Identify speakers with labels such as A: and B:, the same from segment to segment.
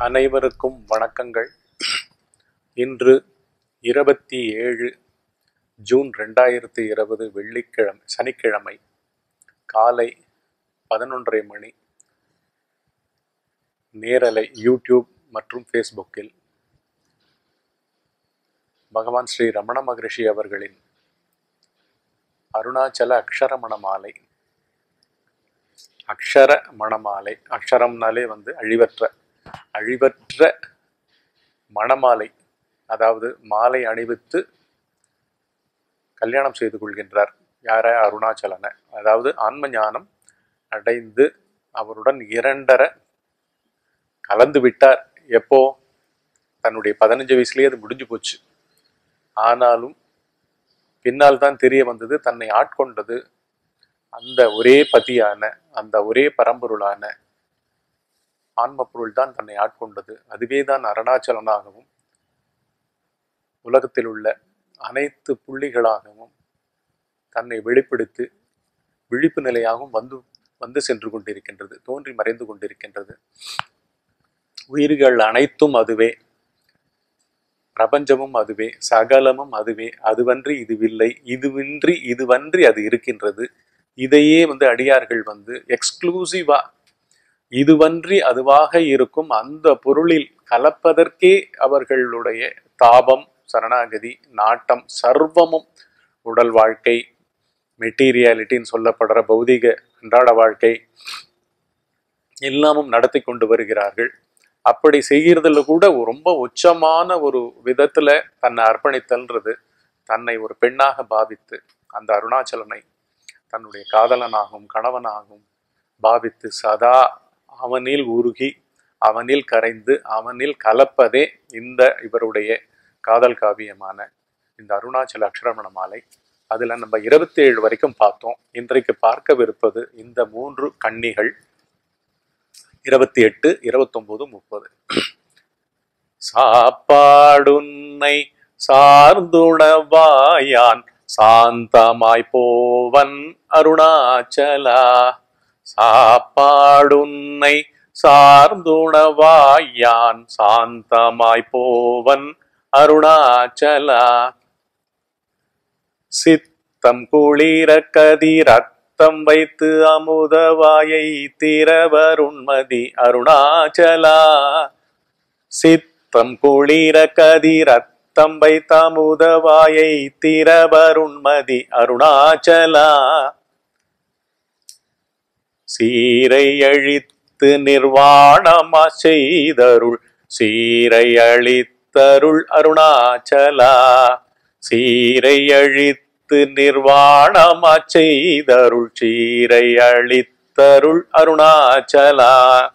A: அனைவருக்கும் வணக்கங்கள் இன்று இருபத்தி ஏழு ஜூன் ரெண்டாயிரத்தி இருபது வெள்ளிக்கிழமை சனிக்கிழமை காலை பதினொன்றரை மணி நேரலை யூடியூப் மற்றும் ஃபேஸ்புக்கில் பகவான் ஸ்ரீ ரமண மகரிஷி அவர்களின் அருணாச்சல அக்ஷர மணமாலை அக்ஷர மணமாலை அக்ஷரம்னாலே வந்து அழிவற்ற அழிவற்ற மணமாலை அதாவது மாலை அணிவித்து கல்யாணம் செய்து கொள்கின்றார் யார அருணாச்சலனை அதாவது ஆன்ம ஞானம் அடைந்து அவருடன் இரண்டர கலந்து விட்டார் எப்போ தன்னுடைய பதினஞ்சு வயசுலயே அது முடிஞ்சு போச்சு ஆனாலும் பின்னால் தான் தெரிய வந்தது தன்னை ஆட்கொண்டது அந்த ஒரே பதியான அந்த ஒரே பரம்பொருளான ஆன்ம பொருள் தான் தன்னை ஆட்கொண்டது அதுவே தான் அருணாச்சலனாகவும் உலகத்தில் உள்ள அனைத்து புள்ளிகளாகவும் தன்னை வெளிப்படுத்தி விழிப்பு நிலையாகவும் வந்து வந்து சென்று கொண்டிருக்கின்றது தோன்றி மறைந்து கொண்டிருக்கின்றது உயிர்கள் அனைத்தும் அதுவே பிரபஞ்சமும் அதுவே சகலமும் அதுவே அதுவன்றி இதுவில்லை இதுவின்றி இதுவன்றி அது இருக்கின்றது இதையே வந்து அடியார்கள் வந்து எக்ஸ்க்ளூசிவா இதுவன்றி அதுவாக இருக்கும் அந்த பொருளில் கலப்பதற்கே அவர்களுடைய தாபம் சரணாகதி நாட்டம் சர்வமும் உடல் வாழ்க்கை மெட்டீரியாலிட்டின்னு சொல்லப்படுற பௌதிக அன்றாட வாழ்க்கை எல்லாமும் நடத்தி கொண்டு வருகிறார்கள் அப்படி செய்கிறதுல கூட ரொம்ப உச்சமான ஒரு விதத்துல தன்னை அர்ப்பணித்தல்ன்றது தன்னை ஒரு பெண்ணாக பாவித்து அந்த அருணாச்சலனை தன்னுடைய காதலனாகவும் கணவனாகவும் பாவித்து சதா அவனில் உருகி அவனில் கரைந்து அவனில் கலப்பதே இந்த இவருடைய காதல் காவியமான இந்த அருணாச்சல அக்ஷரமண மாலை அதுல நம்ம இருபத்தி ஏழு வரைக்கும் பார்த்தோம் இன்றைக்கு பார்க்கவிருப்பது இந்த மூன்று கன்னிகள் இருபத்தி எட்டு இருபத்தொன்பது முப்பது சாப்பாடுன்னை சார்ந்துணவாயான் சாந்தமாய் போவன் அருணாச்சலா சாப்பாடுன்னை சார்ந்துணவாயான் சாந்தமாய் போவன் அருணாச்சலா சித்தம் குளிர கதிரத்தம் வைத்து அமுதவாயை திரவருண்மதி அருணாச்சலா சித்தம் குளிர கதிரத்தம் வைத்த அமுதவாயை திரவருண்மதி அருணாச்சலா சீரை அழித்து நிர்வாணமா செய்தருள் சீரை அழித்தருள் அருணாச்சலா சீரை அழித்து நிர்வாணமா செய்தருள் சீரை அழித்தருள் அருணாச்சலா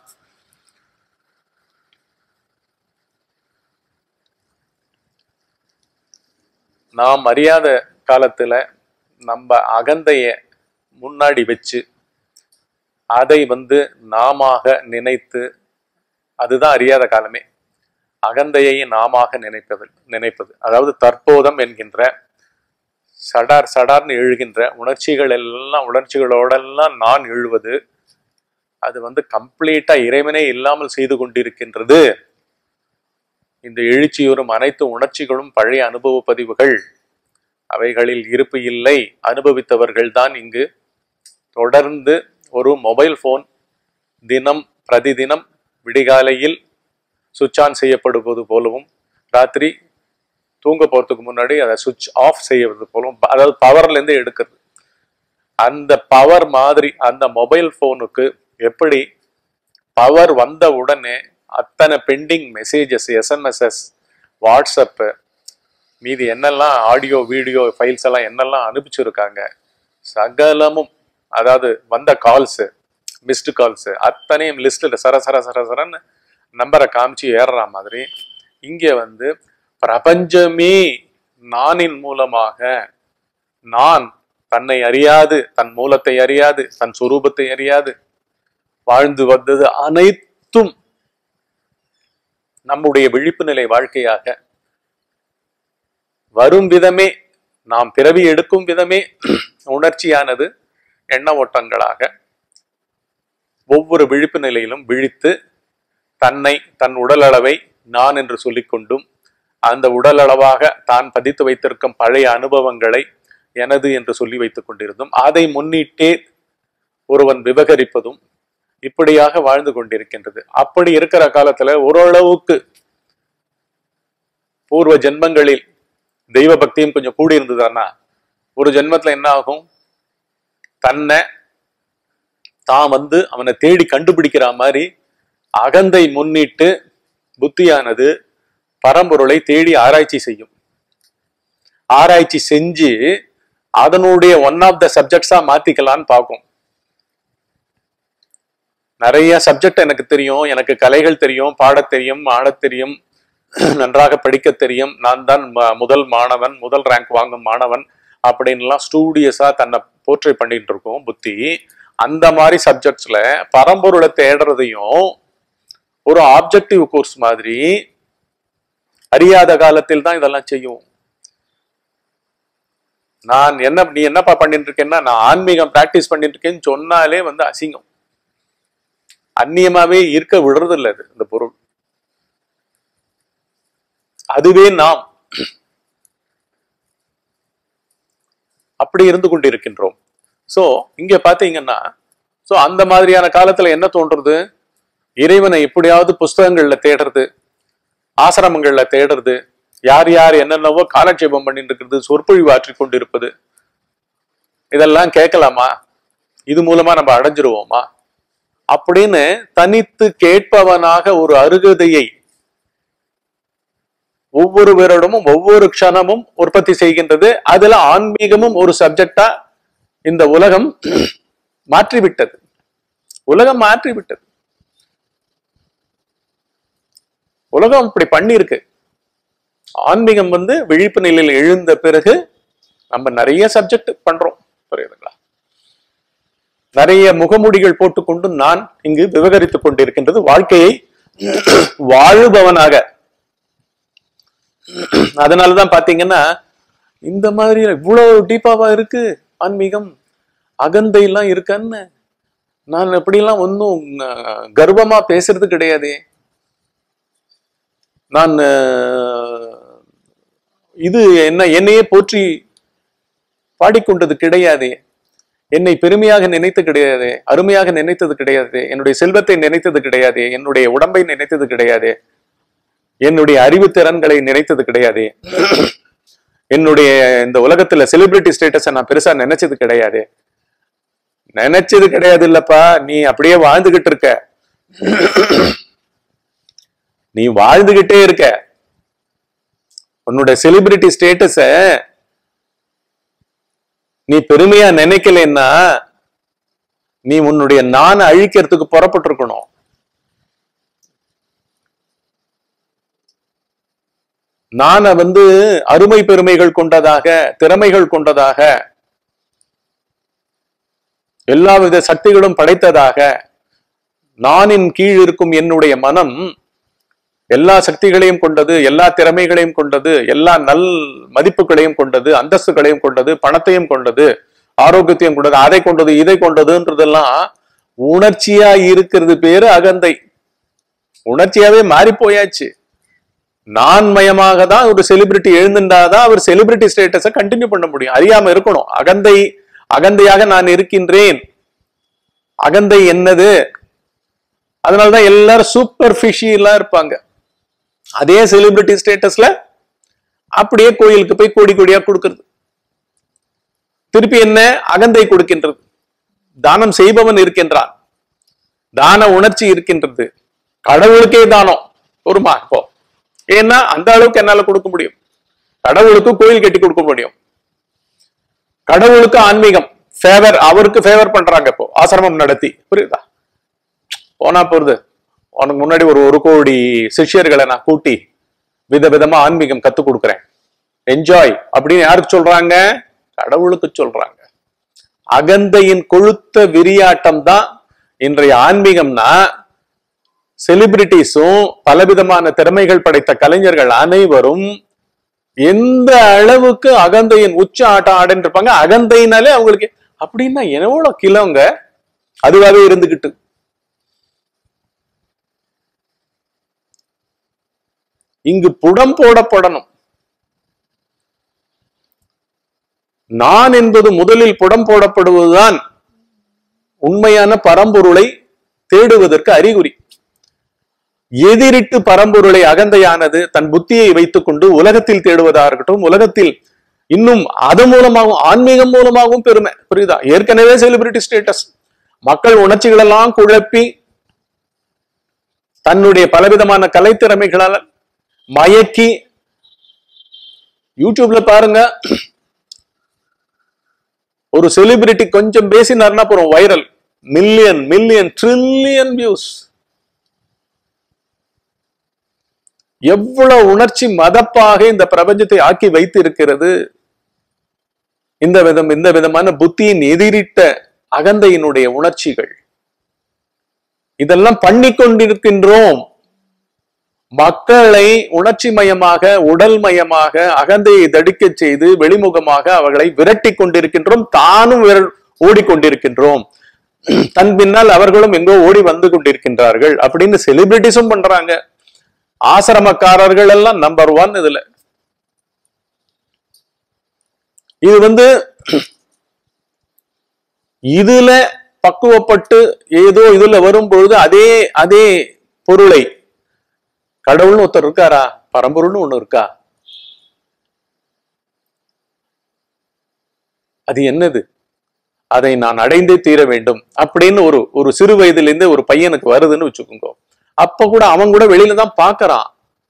A: நாம் அறியாத காலத்துல நம்ம அகந்தைய முன்னாடி வச்சு அதை வந்து நாமாக நினைத்து அதுதான் அறியாத காலமே அகந்தையை நாமாக நினைப்பது நினைப்பது அதாவது தற்போதம் என்கின்ற சடார் சடார்னு எழுகின்ற உணர்ச்சிகள் எல்லாம் உணர்ச்சிகளோடெல்லாம் நான் எழுவது அது வந்து கம்ப்ளீட்டா இறைவனே இல்லாமல் செய்து கொண்டிருக்கின்றது இந்த எழுச்சியுறும் அனைத்து உணர்ச்சிகளும் பழைய அனுபவ பதிவுகள் அவைகளில் இருப்பு இல்லை அனுபவித்தவர்கள் தான் இங்கு தொடர்ந்து ஒரு மொபைல் போன் தினம் பிரதிதினம் விடிகாலையில் சுவிட்ச் ஆன் செய்யப்படுவது போலவும் ராத்திரி தூங்க போறதுக்கு முன்னாடி அதை சுவிட்ச் ஆஃப் செய்யறது போலவும் அதாவது பவர்ல இருந்து எடுக்கிறது அந்த பவர் மாதிரி அந்த மொபைல் போனுக்கு எப்படி பவர் வந்த உடனே அத்தனை பெண்டிங் மெசேஜஸ் எஸ்எம்எஸ்எஸ் வாட்ஸ்அப்பு மீதி என்னெல்லாம் ஆடியோ வீடியோ ஃபைல்ஸ் எல்லாம் என்னெல்லாம் அனுப்பிச்சிருக்காங்க சகலமும் அதாவது வந்த கால்ஸு மிஸ்டு கால்ஸு அத்தனையும் லிஸ்ட்டில் சர சர சர சரன்னு நம்பரை காமிச்சு ஏறுற மாதிரி இங்கே வந்து பிரபஞ்சமே நானின் மூலமாக நான் தன்னை அறியாது தன் மூலத்தை அறியாது தன் சுரூபத்தை அறியாது வாழ்ந்து வந்தது அனைத்தும் நம்முடைய விழிப்பு நிலை வாழ்க்கையாக வரும் விதமே நாம் பிறவி எடுக்கும் விதமே உணர்ச்சியானது எண்ண ஓட்டங்களாக ஒவ்வொரு விழிப்பு நிலையிலும் விழித்து தன்னை தன் உடல் அளவை நான் என்று சொல்லிக்கொண்டும் அந்த உடல் அளவாக தான் பதித்து வைத்திருக்கும் பழைய அனுபவங்களை எனது என்று சொல்லி வைத்துக் கொண்டிருந்தும் அதை முன்னிட்டே ஒருவன் விவகரிப்பதும் இப்படியாக வாழ்ந்து கொண்டிருக்கின்றது அப்படி இருக்கிற காலத்துல ஓரளவுக்கு பூர்வ ஜென்மங்களில் தெய்வ பக்தியும் கொஞ்சம் கூடி இருந்ததுன்னா ஒரு ஜென்மத்துல என்ன ஆகும் தன்னை தான் வந்து அவனை தேடி கண்டுபிடிக்கிற மாதிரி அகந்தை முன்னிட்டு புத்தியானது பரம்பொருளை தேடி ஆராய்ச்சி செய்யும் ஆராய்ச்சி செஞ்சு அதனுடைய ஒன் ஆஃப் த சப்ஜெக்ட்ஸா மாத்திக்கலான்னு பார்க்கும் நிறைய சப்ஜெக்ட் எனக்கு தெரியும் எனக்கு கலைகள் தெரியும் பாடத் தெரியும் ஆடத் தெரியும் நன்றாக படிக்க தெரியும் நான் தான் ம- முதல் மாணவன் முதல் ரேங்க் வாங்கும் மாணவன் அப்படின்லாம் ஸ்டூடியஸா தன்னை போர்ட்ரே பண்ணிட்டு இருக்கும் புத்தி அந்த மாதிரி சப்ஜெக்ட்ஸ்ல பரம்பொருளை தேடுறதையும் ஒரு ஆப்ஜெக்டிவ் கோர்ஸ் மாதிரி அறியாத காலத்தில் தான் இதெல்லாம் செய்யும் நான் என்ன நீ என்னப்பா பண்ணிட்டு இருக்கேன்னா நான் ஆன்மீகம் பிராக்டிஸ் பண்ணிட்டு இருக்கேன்னு சொன்னாலே வந்து அசிங்கம் அந்நியமாவே இருக்க விடுறது இல்ல இது இந்த பொருள் அதுவே நாம் அப்படி இருந்து கொண்டிருக்கின்றோம் சோ இங்க பாத்தீங்கன்னா சோ அந்த மாதிரியான காலத்துல என்ன தோன்றுறது இறைவனை எப்படியாவது புஸ்தகங்கள்ல தேடுறது ஆசிரமங்கள்ல தேடுறது யார் யார் என்னென்னவோ காலட்சேபம் பண்ணிட்டு இருக்கிறது சொற்பொழிவு ஆற்றிக் கொண்டிருப்பது இதெல்லாம் கேட்கலாமா இது மூலமா நம்ம அடைஞ்சிருவோமா அப்படின்னு தனித்து கேட்பவனாக ஒரு அருகதையை ஒவ்வொருவரிடமும் ஒவ்வொரு க்ஷணமும் உற்பத்தி செய்கின்றது அதுல ஆன்மீகமும் ஒரு சப்ஜெக்டா இந்த உலகம் மாற்றிவிட்டது உலகம் மாற்றிவிட்டது உலகம் இப்படி பண்ணியிருக்கு ஆன்மீகம் வந்து விழிப்பு நிலையில் எழுந்த பிறகு நம்ம நிறைய சப்ஜெக்ட் பண்றோம் புரியுதுங்களா நிறைய முகமூடிகள் போட்டுக்கொண்டு நான் இங்கு விவகரித்துக் கொண்டிருக்கின்றது வாழ்க்கையை வாழுபவனாக அதனாலதான் பாத்தீங்கன்னா இந்த மாதிரி இவ்வளவு டீப்பாவா இருக்கு ஆன்மீகம் அகந்தை எல்லாம் இருக்கான்னு நான் எப்படிலாம் ஒன்னும் கர்வமா பேசுறது கிடையாதே நான் அஹ், இது என்ன என்னையே போற்றி பாடிக்கொண்டது கிடையாதே என்னை பெருமையாக நினைத்து கிடையாது அருமையாக நினைத்தது கிடையாது என்னுடைய செல்வத்தை நினைத்தது கிடையாது என்னுடைய உடம்பை நினைத்தது கிடையாது என்னுடைய அறிவு திறன்களை நினைத்தது கிடையாது என்னுடைய இந்த உலகத்துல செலிபிரிட்டி ஸ்டேட்டஸை நான் பெருசா நினைச்சது கிடையாது நினைச்சது கிடையாது இல்லப்பா நீ அப்படியே வாழ்ந்துகிட்டு இருக்க நீ வாழ்ந்துகிட்டே இருக்க உன்னுடைய செலிபிரிட்டி ஸ்டேட்டஸ நீ பெருமையா நினைக்கலைன்னா நீ உன்னுடைய நான் அழிக்கிறதுக்கு புறப்பட்டிருக்கணும் நான வந்து அருமை பெருமைகள் கொண்டதாக திறமைகள் கொண்டதாக எல்லாவித சக்திகளும் படைத்ததாக நானின் கீழ் இருக்கும் என்னுடைய மனம் எல்லா சக்திகளையும் கொண்டது எல்லா திறமைகளையும் கொண்டது எல்லா நல் மதிப்புகளையும் கொண்டது அந்தஸ்துகளையும் கொண்டது பணத்தையும் கொண்டது ஆரோக்கியத்தையும் கொண்டது அதை கொண்டது இதை கொண்டதுன்றதெல்லாம் உணர்ச்சியா இருக்கிறது பேரு அகந்தை உணர்ச்சியாவே மாறி போயாச்சு நான் மயமாக தான் ஒரு செலிபிரிட்டி எழுந்துட்டாதான் அவர் செலிபிரிட்டி ஸ்டேட்டஸை கண்டினியூ பண்ண முடியும் அறியாம இருக்கணும் அகந்தை அகந்தையாக நான் இருக்கின்றேன் அகந்தை என்னது அதனாலதான் எல்லாரும் சூப்பர்ஃபிஷியலா இருப்பாங்க அதே செலிபிரிட்டி ஸ்டேட்டஸ்ல அப்படியே கோயிலுக்கு போய் கோடி கோடியா கொடுக்கிறது திருப்பி என்ன அகந்தை கொடுக்கின்றது தானம் செய்பவன் இருக்கின்றான் தான உணர்ச்சி இருக்கின்றது கடவுளுக்கே தானம் ஒருமா இப்போ ஏன்னா அந்த அளவுக்கு என்னால கொடுக்க முடியும் கடவுளுக்கு கோயில் கட்டி கொடுக்க முடியும் கடவுளுக்கு ஆன்மீகம் ஃபேவர் அவருக்கு ஃபேவர் பண்றாங்க இப்போ ஆசிரமம் நடத்தி புரியுதா போனா போறது உனக்கு முன்னாடி ஒரு ஒரு கோடி சிஷ்யர்களை நான் கூட்டி விதவிதமா ஆன்மீகம் கத்து கொடுக்குறேன் என்ஜாய் அப்படின்னு யாருக்கு சொல்றாங்க கடவுளுக்கு சொல்றாங்க அகந்தையின் கொழுத்த விரியாட்டம் தான் இன்றைய ஆன்மீகம்னா செலிபிரிட்டிஸும் பலவிதமான திறமைகள் படைத்த கலைஞர்கள் அனைவரும் எந்த அளவுக்கு அகந்தையின் உச்ச ஆட்டம் ஆடின்னு இருப்பாங்க அகந்தையினாலே அவங்களுக்கு அப்படின்னா எவ்வளவு கிலோங்க அதுவாகவே இருந்துகிட்டு இங்கு புடம் போடப்படணும் நான் என்பது முதலில் புடம் போடப்படுவதுதான் உண்மையான பரம்பொருளை தேடுவதற்கு அறிகுறி எதிரிட்டு பரம்பொருளை அகந்தையானது தன் புத்தியை வைத்துக் கொண்டு உலகத்தில் தேடுவதா இருக்கட்டும் உலகத்தில் இன்னும் அது மூலமாகவும் ஆன்மீகம் மூலமாகவும் பெருமை புரியுதா ஏற்கனவே செலிபிரிட்டி ஸ்டேட்டஸ் மக்கள் உணர்ச்சிகள் எல்லாம் குழப்பி தன்னுடைய பலவிதமான கலைத்திறமைகளால் மயக்கி யூடியூப்ல பாருங்க ஒரு செலிபிரிட்டி கொஞ்சம் பேசினார்னா போறோம் viral million million trillion views எவ்வளவு உணர்ச்சி மதப்பாக இந்த பிரபஞ்சத்தை ஆக்கி வைத்து இருக்கிறது இந்த விதம் இந்த விதமான புத்தியின் எதிரிட்ட அகந்தையினுடைய உணர்ச்சிகள் இதெல்லாம் பண்ணி கொண்டிருக்கின்றோம் மக்களை உணர்ச்சி மயமாக உடல் மயமாக அகந்தையை தடிக்கச் செய்து வெளிமுகமாக அவர்களை விரட்டி கொண்டிருக்கின்றோம் தானும் விர- ஓடிக்கொண்டிருக்கின்றோம் தன் பின்னால் அவர்களும் எங்கோ ஓடி வந்து கொண்டிருக்கின்றார்கள் அப்படின்னு செலிபிரிட்டிஸும் பண்றாங்க ஆசிரமக்காரர்கள் எல்லாம் நம்பர் ஒன் இதுல இது வந்து இதுல பக்குவப்பட்டு ஏதோ இதுல வரும் பொழுது அதே அதே பொருளை கடவுள்னு ஒருத்தர் இருக்காரா பரம்பொருள்னு ஒண்ணு இருக்கா அது என்னது அதை நான் அடைந்தே தீர வேண்டும் அப்படின்னு ஒரு ஒரு சிறு வயதிலிருந்து ஒரு பையனுக்கு வருதுன்னு வச்சுக்கோங்க அப்ப கூட அவன் கூட வெளியில தான் பாக்குறான்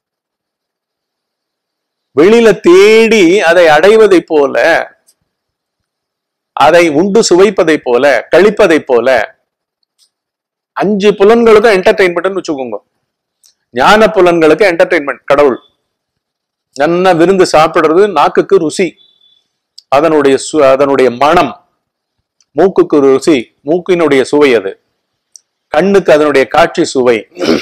A: வெளியில தேடி அதை அடைவதை போல அதை உண்டு சுவைப்பதை போல கழிப்பதை போல அஞ்சு புலன்களுக்கும் என்டர்டைன்மெண்ட்னு வச்சுக்கோங்க ஞான புலன்களுக்கு என்டர்டைன்மெண்ட் கடவுள் நல்லா விருந்து சாப்பிடுறது நாக்குக்கு ருசி அதனுடைய சு- அதனுடைய மனம் மூக்குக்கு ருசி மூக்கினுடைய சுவை அது கண்ணுக்கு அதனுடைய காட்சி சுவை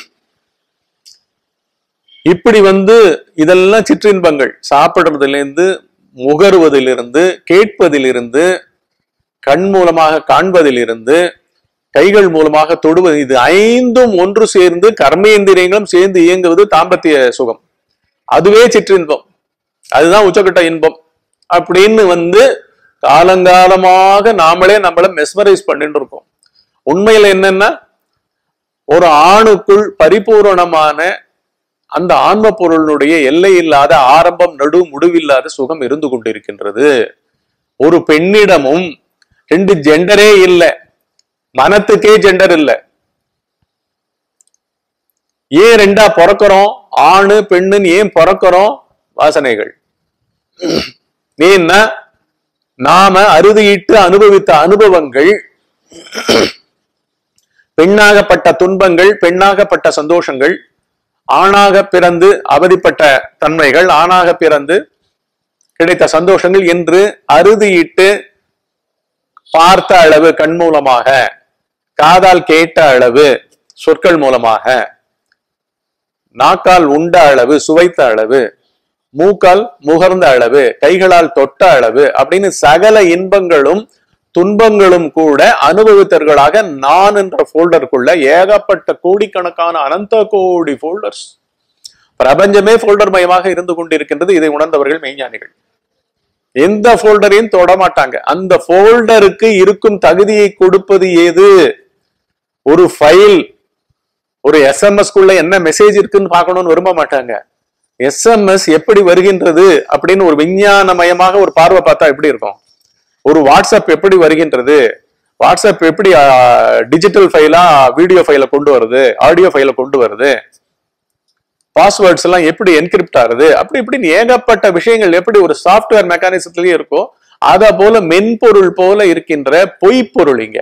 A: இப்படி வந்து இதெல்லாம் சிற்றின்பங்கள் சாப்பிடுறதிலிருந்து முகருவதிலிருந்து கேட்பதிலிருந்து கண் மூலமாக காண்பதிலிருந்து கைகள் மூலமாக தொடுவது இது ஐந்தும் ஒன்று சேர்ந்து கர்மேந்திரியங்களும் சேர்ந்து இயங்குவது தாம்பத்திய சுகம் அதுவே சிற்றின்பம் அதுதான் உச்சக்கட்ட இன்பம் அப்படின்னு வந்து காலங்காலமாக நாமளே நம்மள மெஸ்மரைஸ் பண்ணிட்டு இருக்கோம் உண்மையில என்னன்னா ஒரு ஆணுக்குள் பரிபூரணமான அந்த ஆன்ம பொருளினுடைய எல்லை இல்லாத ஆரம்பம் நடு முடிவில்லாத சுகம் இருந்து கொண்டிருக்கின்றது ஒரு பெண்ணிடமும் ரெண்டு ஜெண்டரே இல்லை மனத்துக்கே ஜெண்டர் இல்லை ஏன் ரெண்டா பிறக்கிறோம் ஆணு பெண்ணுன்னு ஏன் பிறக்கிறோம் வாசனைகள் ஏன்னா நாம அறுதியிட்டு அனுபவித்த அனுபவங்கள் பெண்ணாகப்பட்ட துன்பங்கள் பெண்ணாகப்பட்ட சந்தோஷங்கள் ஆணாக பிறந்து அவதிப்பட்ட தன்மைகள் ஆணாக பிறந்து கிடைத்த சந்தோஷங்கள் என்று அறுதியிட்டு பார்த்த அளவு கண் மூலமாக காதால் கேட்ட அளவு சொற்கள் மூலமாக நாக்கால் உண்ட அளவு சுவைத்த அளவு மூக்கால் முகர்ந்த அளவு கைகளால் தொட்ட அளவு அப்படின்னு சகல இன்பங்களும் துன்பங்களும் கூட அனுபவித்தர்களாக நான் என்ற ஃபோல்டருக்குள்ள ஏகப்பட்ட கோடிக்கணக்கான அனந்த கோடி ஃபோல்டர்ஸ் பிரபஞ்சமே ஃபோல்டர் மயமாக இருந்து கொண்டிருக்கின்றது இதை உணர்ந்தவர்கள் மெய்ஞானிகள் எந்த ஃபோல்டரையும் தொட மாட்டாங்க அந்த ஃபோல்டருக்கு இருக்கும் தகுதியை கொடுப்பது ஏது ஒரு ஃபைல் ஒரு எஸ்எம்எஸ் குள்ள என்ன மெசேஜ் இருக்குன்னு பார்க்கணும்னு விரும்ப மாட்டாங்க எஸ்எம்எஸ் எப்படி வருகின்றது அப்படின்னு ஒரு விஞ்ஞானமயமாக ஒரு பார்வை பார்த்தா எப்படி இருக்கும் ஒரு வாட்ஸ்அப் எப்படி வருகின்றது வாட்ஸ்அப் எப்படி டிஜிட்டல் ஃபைலா வீடியோ ஃபைலை கொண்டு வருது ஆடியோ ஃபைலை கொண்டு வருது பாஸ்வேர்ட்ஸ் எல்லாம் எப்படி என்கிரிப்ட் ஆகுது அப்படி இப்படின்னு ஏகப்பட்ட விஷயங்கள் எப்படி ஒரு சாஃப்ட்வேர் மெக்கானிசத்திலேயே இருக்கோ அத போல மென்பொருள் போல இருக்கின்ற பொய்ப்பொருள் இங்க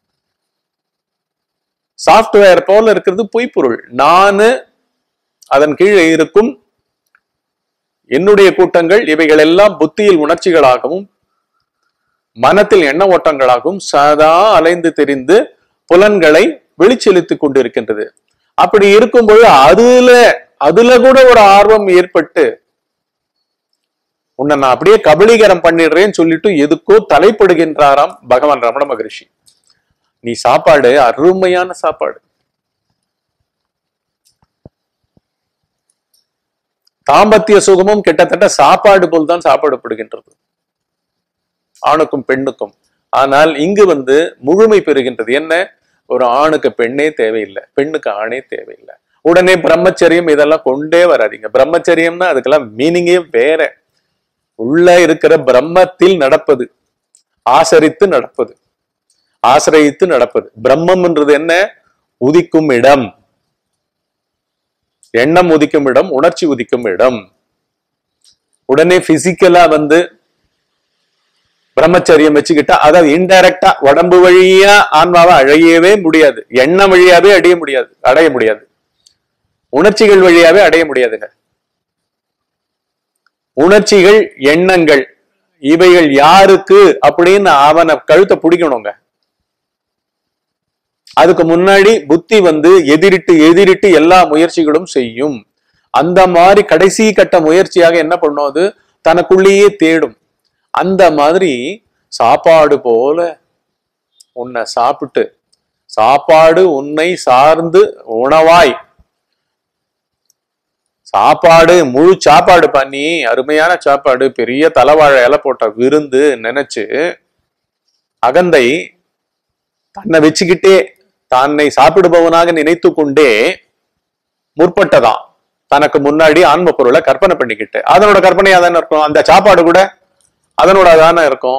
A: சாஃப்ட்வேர் போல இருக்கிறது பொய்ப்பொருள் நானு அதன் கீழே இருக்கும் என்னுடைய கூட்டங்கள் இவைகள் எல்லாம் புத்தியில் உணர்ச்சிகளாகவும் மனத்தில் எண்ண ஓட்டங்களாகவும் சதா அலைந்து தெரிந்து புலன்களை வெளிச்செலுத்திக் கொண்டிருக்கின்றது அப்படி இருக்கும்போது அதுல அதுல கூட ஒரு ஆர்வம் ஏற்பட்டு உன்னை நான் அப்படியே கபலீகரம் பண்ணிடுறேன்னு சொல்லிட்டு எதுக்கோ தலைப்படுகின்றாராம் பகவான் ரமண மகரிஷி நீ சாப்பாடு அருமையான சாப்பாடு தாம்பத்திய சுகமும் கிட்டத்தட்ட சாப்பாடு போல் தான் சாப்பிடப்படுகின்றது ஆணுக்கும் பெண்ணுக்கும் ஆனால் இங்கு வந்து முழுமை பெறுகின்றது என்ன ஒரு ஆணுக்கு பெண்ணே தேவையில்லை பெண்ணுக்கு ஆணே தேவையில்லை உடனே பிரம்மச்சரியம் இதெல்லாம் கொண்டே வராதீங்க பிரம்மச்சரியம்னா அதுக்கெல்லாம் மீனிங்கே வேற உள்ள இருக்கிற பிரம்மத்தில் நடப்பது ஆசரித்து நடப்பது ஆசிரயித்து நடப்பது பிரம்மம்ன்றது என்ன உதிக்கும் இடம் எண்ணம் உதிக்கும் இடம் உணர்ச்சி உதிக்கும் இடம் உடனே பிசிக்கலா வந்து பிரம்மச்சரியம் வச்சுக்கிட்டா அதாவது இன்டைரக்டா உடம்பு வழியா ஆன்மாவை அழையவே முடியாது எண்ணம் வழியாவே அடைய முடியாது அடைய முடியாது உணர்ச்சிகள் வழியாவே அடைய முடியாதுங்க உணர்ச்சிகள் எண்ணங்கள் இவைகள் யாருக்கு அப்படின்னு அவனை கழுத்தை பிடிக்கணுங்க அதுக்கு முன்னாடி புத்தி வந்து எதிரிட்டு எதிரிட்டு எல்லா முயற்சிகளும் செய்யும் அந்த மாதிரி கடைசி கட்ட முயற்சியாக என்ன பண்ணும் அது தனக்குள்ளேயே தேடும் அந்த மாதிரி சாப்பாடு போல உன்னை சாப்பிட்டு சாப்பாடு உன்னை சார்ந்து உணவாய் சாப்பாடு முழு சாப்பாடு பண்ணி அருமையான சாப்பாடு பெரிய தலைவாழை இலை போட்ட விருந்து நினைச்சு அகந்தை தன்னை வச்சுக்கிட்டே தன்னை சாப்பிடுபவனாக நினைத்து கொண்டே முற்பட்டதாம் தனக்கு முன்னாடி ஆன்ம பொருளை கற்பனை பண்ணிக்கிட்டு அதனோட கற்பனையா தானே இருக்கும் அந்த சாப்பாடு கூட அதனோட தானே இருக்கும்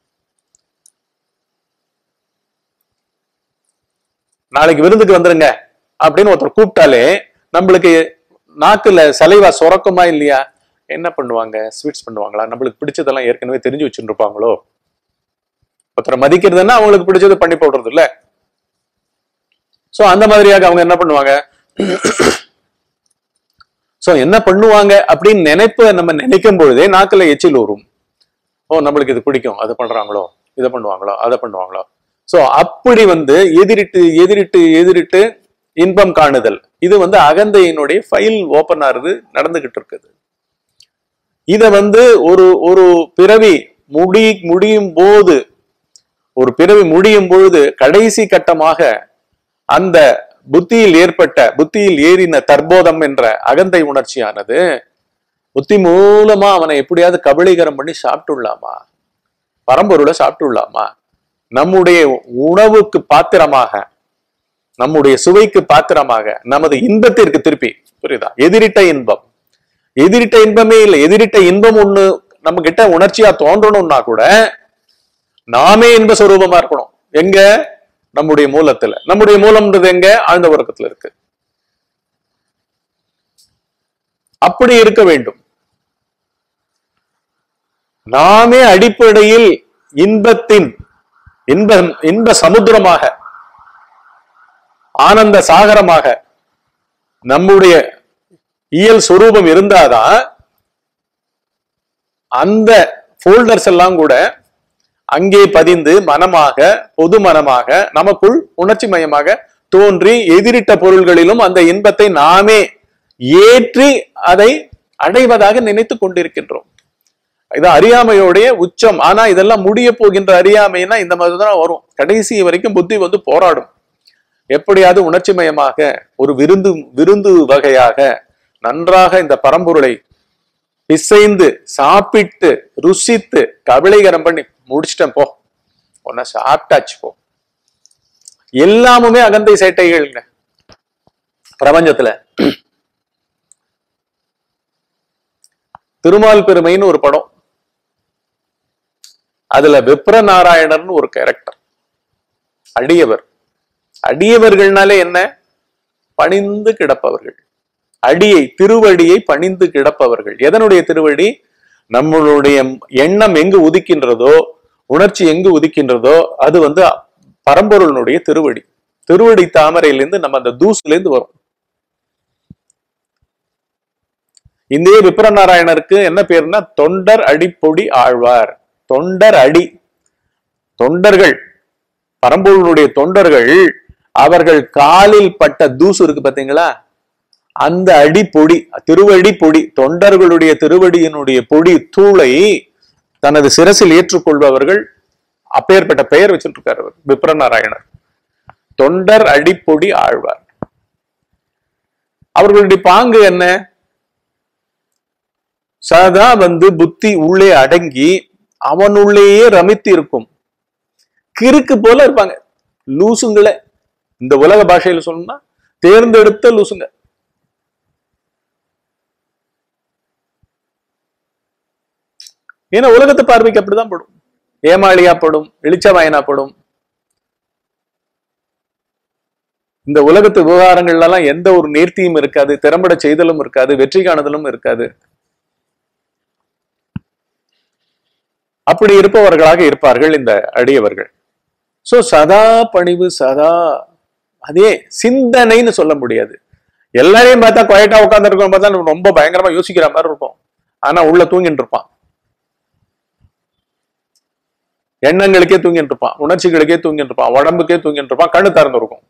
A: நாளைக்கு விருந்துக்கு வந்துருங்க அப்படின்னு ஒருத்தர் கூப்பிட்டாலே நம்மளுக்கு நாக்குல சலைவா சுரக்குமா இல்லையா என்ன பண்ணுவாங்க ஸ்வீட்ஸ் பண்ணுவாங்களா நம்மளுக்கு பிடிச்சதெல்லாம் ஏற்கனவே தெரிஞ்சு வச்சுட்டு இருப்பாங்களோ ஒருத்தரை மதிக்கிறதுன்னா அவங்களுக்கு பிடிச்சது பண்ணி போடுறது இல்ல சோ அந்த மாதிரியாக அவங்க என்ன பண்ணுவாங்க சோ என்ன பண்ணுவாங்க அப்படின்னு நினைப்ப நம்ம நினைக்கும் பொழுதே நாக்குல எச்சில் ஊறும் ஓ நம்மளுக்கு இது பிடிக்கும் அதை பண்றாங்களோ இதை பண்ணுவாங்களோ அதை பண்ணுவாங்களோ சோ அப்படி வந்து எதிரிட்டு எதிரிட்டு எதிரிட்டு இன்பம் காணுதல் இது வந்து அகந்தையினுடைய ஃபைல் ஓபன் ஆறுது நடந்துகிட்டு இருக்குது இத வந்து ஒரு ஒரு பிறவி முடி முடியும் போது ஒரு பிறவி முடியும் பொழுது கடைசி கட்டமாக அந்த புத்தியில் ஏற்பட்ட புத்தியில் ஏறின தற்போதம் என்ற அகந்தை உணர்ச்சியானது புத்தி மூலமா அவனை எப்படியாவது கபலீகரம் பண்ணி சாப்பிட்டுள்ளாமா பரம்பொருளை சாப்பிட்டுள்ளாமா நம்முடைய உணவுக்கு பாத்திரமாக நம்முடைய சுவைக்கு பாத்திரமாக நமது இன்பத்திற்கு திருப்பி புரியுதா எதிரிட்ட இன்பம் எதிரிட்ட இன்பமே இல்லை எதிரிட்ட இன்பம் ஒண்ணு நம்ம கிட்ட உணர்ச்சியா தோன்றணும்னா கூட நாமே இன்ப சொரூபமா இருக்கணும் எங்க நம்முடைய மூலத்துல நம்முடைய மூலம்ன்றது எங்க ஆழ்ந்த உறக்கத்துல இருக்கு அப்படி இருக்க வேண்டும் நாமே அடிப்படையில் இன்பத்தின் இன்ப இன்ப சமுத்திரமாக ஆனந்த சாகரமாக நம்முடைய இயல் சொரூபம் இருந்தாதான் அந்த ஃபோல்டர்ஸ் எல்லாம் கூட அங்கே பதிந்து மனமாக பொது மனமாக நமக்குள் உணர்ச்சி மயமாக தோன்றி எதிரிட்ட பொருள்களிலும் அந்த இன்பத்தை நாமே ஏற்றி அதை அடைவதாக நினைத்து கொண்டிருக்கின்றோம் இது அறியாமையோடைய உச்சம் ஆனா இதெல்லாம் முடிய போகின்ற அறியாமைன்னா இந்த மாதிரி தான் வரும் கடைசி வரைக்கும் புத்தி வந்து போராடும் எப்படியாவது உணர்ச்சி மயமாக ஒரு விருந்து விருந்து வகையாக நன்றாக இந்த பரம்பொருளை பிசைந்து சாப்பிட்டு ருசித்து கபலீகரம் பண்ணி முடிச்சிட்டேன் போ உன்ன சாப்பிட்டாச்சு போ எல்லாமுமே அகந்தை சேட்டைகள்ங்க பிரபஞ்சத்துல திருமால் பெருமைன்னு ஒரு படம் அதுல விப்ர நாராயணர்னு ஒரு கேரக்டர் அடியவர் அடியவர்கள்னாலே என்ன பணிந்து கிடப்பவர்கள் அடியை திருவடியை பணிந்து கிடப்பவர்கள் எதனுடைய திருவடி நம்மளுடைய எண்ணம் எங்கு உதிக்கின்றதோ உணர்ச்சி எங்கு உதிக்கின்றதோ அது வந்து பரம்பொருளுடைய திருவடி திருவடி தாமரையிலிருந்து நம்ம அந்த தூசுல இருந்து வரும் இந்திய விப்ரநாராயணருக்கு என்ன பேருன்னா தொண்டர் அடிப்பொடி ஆழ்வார் தொண்டர் அடி தொண்டர்கள் பரம்பொருளுடைய தொண்டர்கள் அவர்கள் காலில் பட்ட தூசு இருக்கு பாத்தீங்களா அந்த அடி பொடி திருவடி பொடி தொண்டர்களுடைய திருவடியினுடைய பொடி தூளை தனது சிரசில் ஏற்றுக்கொள்பவர்கள் அப்பேற்பட்ட பெயர் வச்சுட்டு இருக்காரு அவர் விப்ரநாராயணர் தொண்டர் அடிப்பொடி ஆழ்வார் அவர்களுடைய பாங்கு என்ன சதா வந்து புத்தி உள்ளே அடங்கி அவனுள்ளேயே ரமித்து இருக்கும் கிறுக்கு போல இருப்பாங்க லூசுங்களே இந்த உலக பாஷையில சொல்லணும்னா தேர்ந்தெடுத்த லூசுங்க ஏன்னா உலகத்து பார்வைக்கு அப்படிதான் படும் ஏமாளியா படும் இளிச்சவாயனா படும் இந்த உலகத்து விவகாரங்கள்ல எல்லாம் எந்த ஒரு நேர்த்தியும் இருக்காது திறம்பட செய்தலும் இருக்காது வெற்றி காணுதலும் இருக்காது அப்படி இருப்பவர்களாக இருப்பார்கள் இந்த அடியவர்கள் சோ சதா பணிவு சதா அதே சிந்தனைன்னு சொல்ல முடியாது எல்லாரையும் பார்த்தா குவைட்டா உட்காந்துருக்கோம் பார்த்தா நம்ம ரொம்ப பயங்கரமா யோசிக்கிற மாதிரி இருக்கும் ஆனா உள்ள தூங்கிட்டு இருப்பான் எண்ணங்களுக்கே தூங்கிட்டு இருப்பான் உணர்ச்சிகளுக்கே தூங்கிட்டு இருப்பான் உடம்புக்கே தூங்கிட்டு இருப்பான் கண்ணு திறந்து இருக்கும்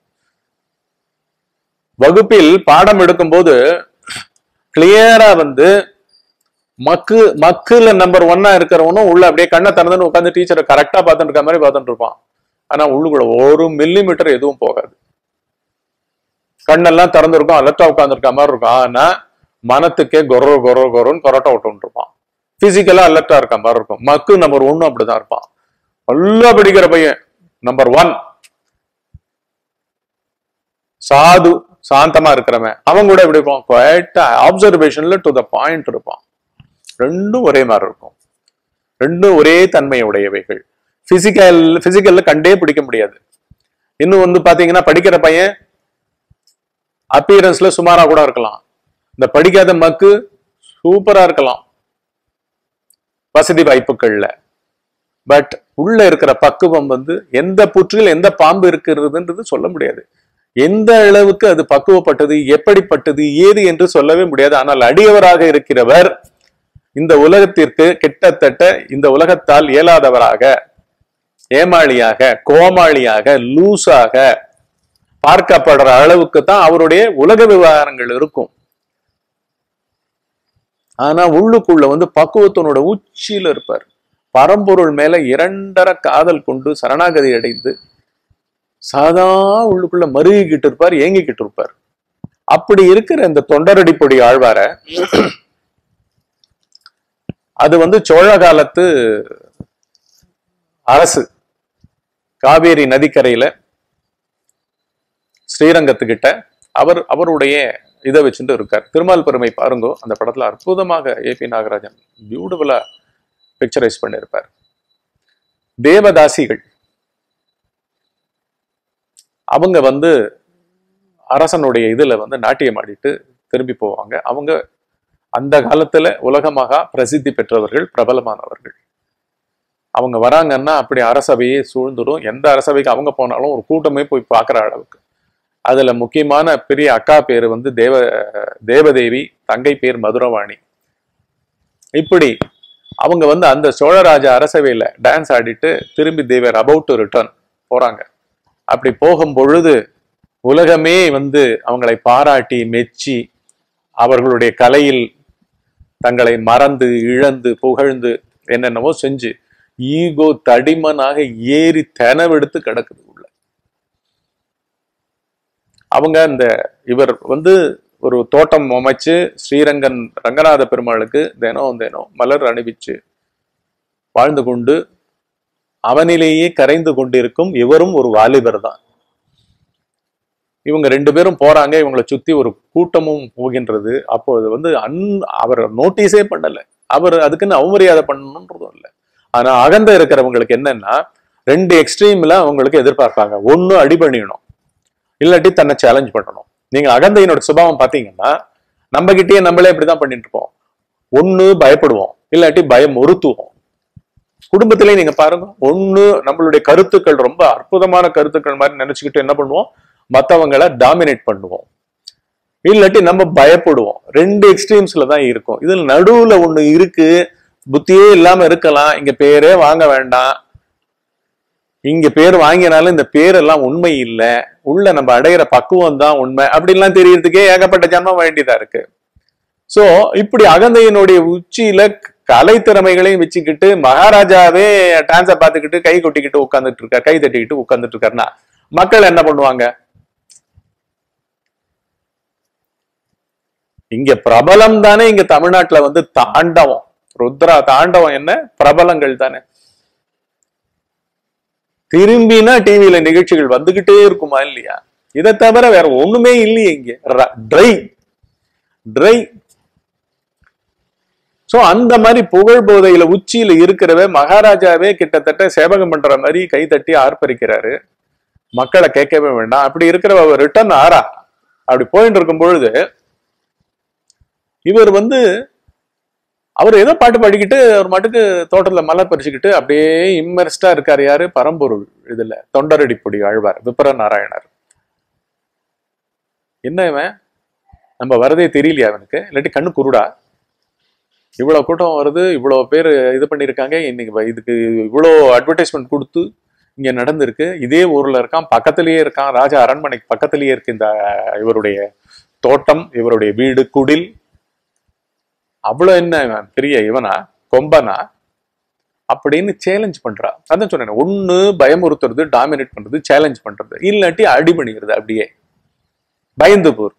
A: வகுப்பில் பாடம் எடுக்கும்போது கிளியரா வந்து மக்கு மக்குல நம்பர் ஒன்னா இருக்கிறவனும் உள்ள அப்படியே கண்ணை திறந்துன்னு உட்காந்து டீச்சரை கரெக்டா பார்த்துட்டு இருக்க மாதிரி பார்த்துட்டு இருப்பான் ஆனா உள்ளுக்குள்ள ஒரு மில்லி மீட்டர் எதுவும் போகாது கண்ணெல்லாம் திறந்திருக்கும் அலர்ட்டா உட்காந்துருக்க மாதிரி இருக்கும் ஆனா மனத்துக்கே கொரோ கொரோ கொரோன்னு கொரோட்டா விட்டு இருப்பான் பிசிக்கலா அலர்ட்டா இருக்க மாதிரி இருக்கும் மக்கு நம்பர் ஒன்னும் அப்படிதான் இருப்பான் நல்லா படிக்கிற பையன் நம்பர் ஒன் சாது சாந்தமா இருக்கிறவன் அவன் கூட எப்படி இருப்பான் குவைட்டா ஆப்சர்வேஷன்ல டு த பாயிண்ட் இருப்பான் ரெண்டும் ஒரே மாதிரி இருக்கும் ரெண்டும் ஒரே தன்மை உடையவைகள் பிசிக்கல் பிசிக்கல்ல கண்டே பிடிக்க முடியாது இன்னும் வந்து பாத்தீங்கன்னா படிக்கிற பையன் அப்பியரன்ஸ்ல சுமாரா கூட இருக்கலாம் இந்த படிக்காத மக்கு சூப்பரா இருக்கலாம் வசதி வாய்ப்புகள்ல பட் உள்ள இருக்கிற பக்குவம் வந்து எந்த புற்றில் எந்த பாம்பு இருக்கிறதுன்றது சொல்ல முடியாது எந்த அளவுக்கு அது பக்குவப்பட்டது எப்படிப்பட்டது ஏது என்று சொல்லவே முடியாது ஆனால் அடியவராக இருக்கிறவர் இந்த உலகத்திற்கு கிட்டத்தட்ட இந்த உலகத்தால் இயலாதவராக ஏமாளியாக கோமாளியாக லூஸாக பார்க்கப்படுற அளவுக்கு தான் அவருடைய உலக விவகாரங்கள் இருக்கும் ஆனா உள்ளுக்குள்ள வந்து பக்குவத்தினோட உச்சியில இருப்பார் பரம்பொருள் மேல இரண்டர காதல் கொண்டு சரணாகதி அடைந்து சாதா உள்ளுக்குள்ள மருகிக்கிட்டு இருப்பார் ஏங்கிக்கிட்டு இருப்பார் அப்படி இருக்கிற இந்த தொண்டரடிப்பொடி ஆழ்வார அது வந்து சோழ காலத்து அரசு காவேரி நதிக்கரையில ஸ்ரீரங்கத்துக்கிட்ட அவர் அவருடைய இதை வச்சுட்டு இருக்கார் திருமால் பெருமை பாருங்கோ அந்த படத்துல அற்புதமாக ஏ பி நாகராஜன் பியூட்டிஃபுல்லா பிக்சரைஸ் பண்ணியிருப்பார் தேவதாசிகள் அவங்க வந்து அரசனுடைய இதுல வந்து நாட்டியம் ஆடிட்டு திரும்பி போவாங்க அவங்க அந்த காலத்துல உலகமாக பிரசித்தி பெற்றவர்கள் பிரபலமானவர்கள் அவங்க வராங்கன்னா அப்படி அரசவையே சூழ்ந்துடும் எந்த அரசவைக்கு அவங்க போனாலும் ஒரு கூட்டமே போய் பார்க்குற அளவுக்கு அதுல முக்கியமான பெரிய அக்கா பேர் வந்து தேவ தேவதேவி தங்கை பேர் மதுரவாணி இப்படி அவங்க வந்து அந்த சோழராஜ அரசவையில டான்ஸ் ஆடிட்டு திரும்பி தேவர் அபவுட் டு ரிட்டர்ன் போறாங்க அப்படி போகும் பொழுது உலகமே வந்து அவங்களை பாராட்டி மெச்சி அவர்களுடைய கலையில் தங்களை மறந்து இழந்து புகழ்ந்து என்னென்னவோ செஞ்சு ஈகோ தடிமனாக ஏறி தெனவெடுத்து கிடக்குது உள்ள அவங்க இந்த இவர் வந்து ஒரு தோட்டம் அமைச்சு ஸ்ரீரங்கன் ரங்கநாத பெருமாளுக்கு தினம் தினம் மலர் அணிவிச்சு வாழ்ந்து கொண்டு அவனிலேயே கரைந்து கொண்டிருக்கும் இவரும் ஒரு வாலிபர் தான் இவங்க ரெண்டு பேரும் போறாங்க இவங்களை சுத்தி ஒரு கூட்டமும் போகின்றது அப்போ அது வந்து அன் அவர் நோட்டீஸே பண்ணல அவர் அதுக்குன்னு அவமரியாதை பண்ணணுன்றதும் இல்லை ஆனா அகந்த இருக்கிறவங்களுக்கு என்னன்னா ரெண்டு எக்ஸ்ட்ரீம்ல அவங்களுக்கு எதிர்பார்ப்பாங்க ஒண்ணு அடி பண்ணிடணும் இல்லாட்டி தன்னை சேலஞ்ச் பண்ணணும் நீங்க அகந்தையினோட சுபாவம் பாத்தீங்கன்னா நம்ம கிட்டயே நம்மளே இப்படிதான் பண்ணிட்டு இருப்போம் ஒண்ணு பயப்படுவோம் இல்லாட்டி பயம் ஒருத்துவோம் குடும்பத்திலே நீங்க பாருங்க ஒண்ணு நம்மளுடைய கருத்துக்கள் ரொம்ப அற்புதமான கருத்துக்கள் மாதிரி நினைச்சுக்கிட்டு என்ன பண்ணுவோம் மத்தவங்களை டாமினேட் பண்ணுவோம் இல்லாட்டி நம்ம பயப்படுவோம் ரெண்டு எக்ஸ்ட்ரீம்ஸ்ல தான் இருக்கும் இதுல நடுவுல ஒண்ணு இருக்கு புத்தியே இல்லாம இருக்கலாம் இங்க பேரே வாங்க வேண்டாம் இங்க பேர் வாங்கினாலும் இந்த பேரெல்லாம் உண்மை இல்ல உள்ள நம்ம அடையிற பக்குவம் தான் உண்மை அப்படின்லாம் தெரியறதுக்கே ஏகப்பட்ட ஜன்மம் வேண்டியதா இருக்கு சோ இப்படி அகந்தையினுடைய உச்சியில கலை திறமைகளையும் வச்சுக்கிட்டு மகாராஜாவே டான்ஸை பார்த்துக்கிட்டு கை கொட்டிக்கிட்டு உட்காந்துட்டு இருக்கார் கை தட்டிக்கிட்டு உட்காந்துட்டு இருக்காருன்னா மக்கள் என்ன பண்ணுவாங்க இங்க பிரபலம் தானே இங்க தமிழ்நாட்டுல வந்து தாண்டவம் ருத்ரா தாண்டவம் என்ன பிரபலங்கள் தானே திரும்பினா டிவியில நிகழ்ச்சிகள் வந்துகிட்டே இருக்குமா இல்லையா இதை தவிர வேற ஒண்ணுமே இல்லையே இங்க ட்ரை ட்ரை சோ அந்த மாதிரி புகழ் போதையில உச்சியில இருக்கிறவ மகாராஜாவே கிட்டத்தட்ட சேவகம் பண்ற மாதிரி கை தட்டி ஆர்ப்பரிக்கிறாரு மக்களை கேட்கவே வேண்டாம் அப்படி இருக்கிறவ அவர் ரிட்டர்ன் ஆறா அப்படி போயிட்டு இருக்கும் பொழுது இவர் வந்து அவர் ஏதோ பாட்டு பாடிக்கிட்டு ஒரு மட்டுக்கு தோட்டத்துல மலை பறிச்சுக்கிட்டு அப்படியே இம்மர்ஸ்டா இருக்காரு யாரு பரம்பொருள் இதுல தொண்டரடிப்பொடி ஆழ்வார் விபர நாராயணர் என்ன இவன் நம்ம வரதே தெரியலையா அவனுக்கு இல்லாட்டி கண்ணு குருடா இவ்வளவு கூட்டம் வருது இவ்வளவு பேர் இது பண்ணியிருக்காங்க இன்னைக்கு வ- இதுக்கு இவ்வளோ அட்வர்டைஸ்மெண்ட் கொடுத்து இங்க நடந்திருக்கு இதே ஊர்ல இருக்கான் பக்கத்திலேயே இருக்கான் ராஜா அரண்மனைக்கு பக்கத்திலேயே இருக்கு இந்த இவருடைய தோட்டம் இவருடைய வீடு குடில் அவ்வளவு என்ன இவன் பெரிய இவனா கொம்பனா அப்படின்னு சேலஞ்ச் பண்றா அதான் சொன்னேன் ஒண்ணு பயமுறுத்துறது டாமினேட் பண்றது சேலஞ்ச் பண்றது இல்லாட்டி அடி பண்ணிக்கிறது அப்படியே பயந்து போறது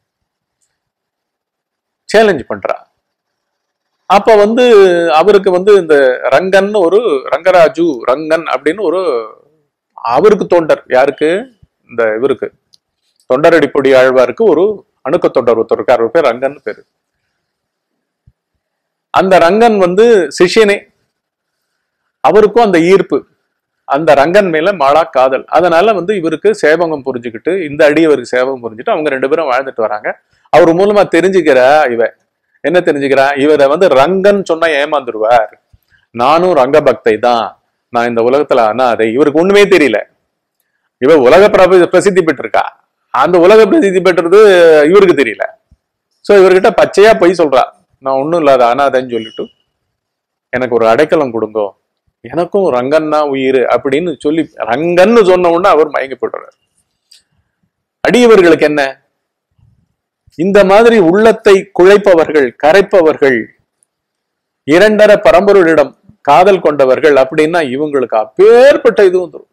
A: சேலஞ்ச் பண்றா அப்ப வந்து அவருக்கு வந்து இந்த ரங்கன் ஒரு ரங்கராஜு ரங்கன் அப்படின்னு ஒரு அவருக்கு தொண்டர் யாருக்கு இந்த இவருக்கு தொண்டரடிப்பொடி ஆழ்வாருக்கு ஒரு அணுக்க தொண்டர் ஒருத்தர் இருக்கார் அவர் பேர் ரங்கன் பேரு அந்த ரங்கன் வந்து சிஷ்யனே அவருக்கும் அந்த ஈர்ப்பு அந்த ரங்கன் மேல மாளா காதல் அதனால வந்து இவருக்கு சேவகம் புரிஞ்சுக்கிட்டு இந்த அடி இவருக்கு சேவகம் புரிஞ்சுட்டு அவங்க ரெண்டு பேரும் வாழ்ந்துட்டு வராங்க அவர் மூலமா தெரிஞ்சுக்கிறா இவ என்ன தெரிஞ்சுக்கிறா இவரை வந்து ரங்கன் சொன்னா ஏமாந்துருவார் நானும் ரங்க பக்தை தான் நான் இந்த உலகத்துல அனாதை இவருக்கு ஒண்ணுமே தெரியல இவ உலக பிரப- பிரசித்தி பெற்றிருக்கா அந்த உலக பிரசித்தி பெற்றது இவருக்கு தெரியல சோ இவர்கிட்ட பச்சையா பொய் சொல்றா நான் ஒண்ணும் இல்லாத அனாதைன்னு சொல்லிட்டு எனக்கு ஒரு அடைக்கலம் கொடுங்கோ எனக்கும் ரங்கன்னா உயிர் அப்படின்னு சொல்லி ரங்கன்னு சொன்ன உடனே அவர் மயங்கி போயிடுறாரு அடியவர்களுக்கு என்ன இந்த மாதிரி உள்ளத்தை குழைப்பவர்கள் கரைப்பவர்கள் இரண்டர பரம்பொருளிடம் காதல் கொண்டவர்கள் அப்படின்னா இவங்களுக்கு அப்பேற்பட்ட இது வந்துடும்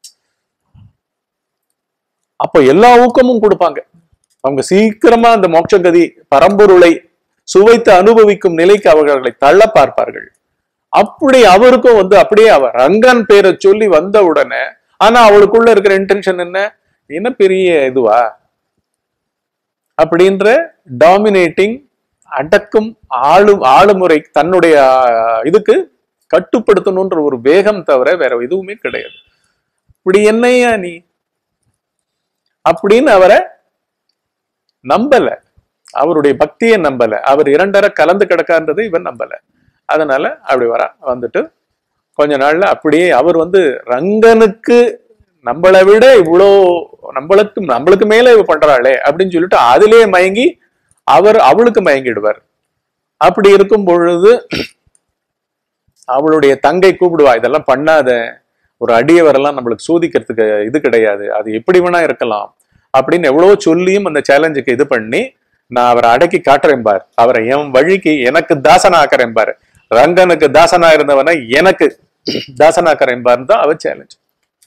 A: அப்ப எல்லா ஊக்கமும் கொடுப்பாங்க அவங்க சீக்கிரமா அந்த மோட்சகதி பரம்பொருளை சுவைத்து அனுபவிக்கும் நிலைக்கு அவர்களை தள்ள பார்ப்பார்கள் அப்படி அவருக்கும் வந்து அப்படியே அவர் ரங்கன் பேரை சொல்லி வந்த உடனே ஆனா அவளுக்குள்ள இருக்கிற இன்டென்ஷன் என்ன என்ன பெரிய இதுவா அப்படின்ற டாமினேட்டிங் அடக்கும் ஆளு ஆளுமுறை தன்னுடைய ஆஹ், இதுக்கு கட்டுப்படுத்தணுன்ற ஒரு வேகம் தவிர வேற எதுவுமே கிடையாது இப்படி என்னையா நீ அப்படின்னு அவரை நம்பல அவருடைய பக்தியை நம்பல அவர் இரண்டரை கலந்து கிடக்கான்றதை இவன் நம்பல அதனால அப்படி வரா வந்துட்டு கொஞ்ச நாள்ல அப்படியே அவர் வந்து ரங்கனுக்கு நம்மளை விட இவ்வளோ நம்மளுக்கு நம்மளுக்கு மேல இவ பண்றாளே அப்படின்னு சொல்லிட்டு அதிலே மயங்கி அவர் அவளுக்கு மயங்கிடுவார் அப்படி இருக்கும் பொழுது அவளுடைய தங்கை கூப்பிடுவா இதெல்லாம் பண்ணாத ஒரு அடியவரெல்லாம் நம்மளுக்கு சோதிக்கிறதுக்கு இது கிடையாது அது எப்படி வேணா இருக்கலாம் அப்படின்னு எவ்வளவோ சொல்லியும் அந்த சேலஞ்சுக்கு இது பண்ணி நான் அவரை அடக்கி காட்டுறேன் பார் அவரை என் வழிக்கு எனக்கு தாசனா ஆக்குறேன் பாரு ரங்கனுக்கு தாசனா இருந்தவனை எனக்கு தாசனாக்குறேன் பாருன்னு தான் அவர் சேலஞ்ச்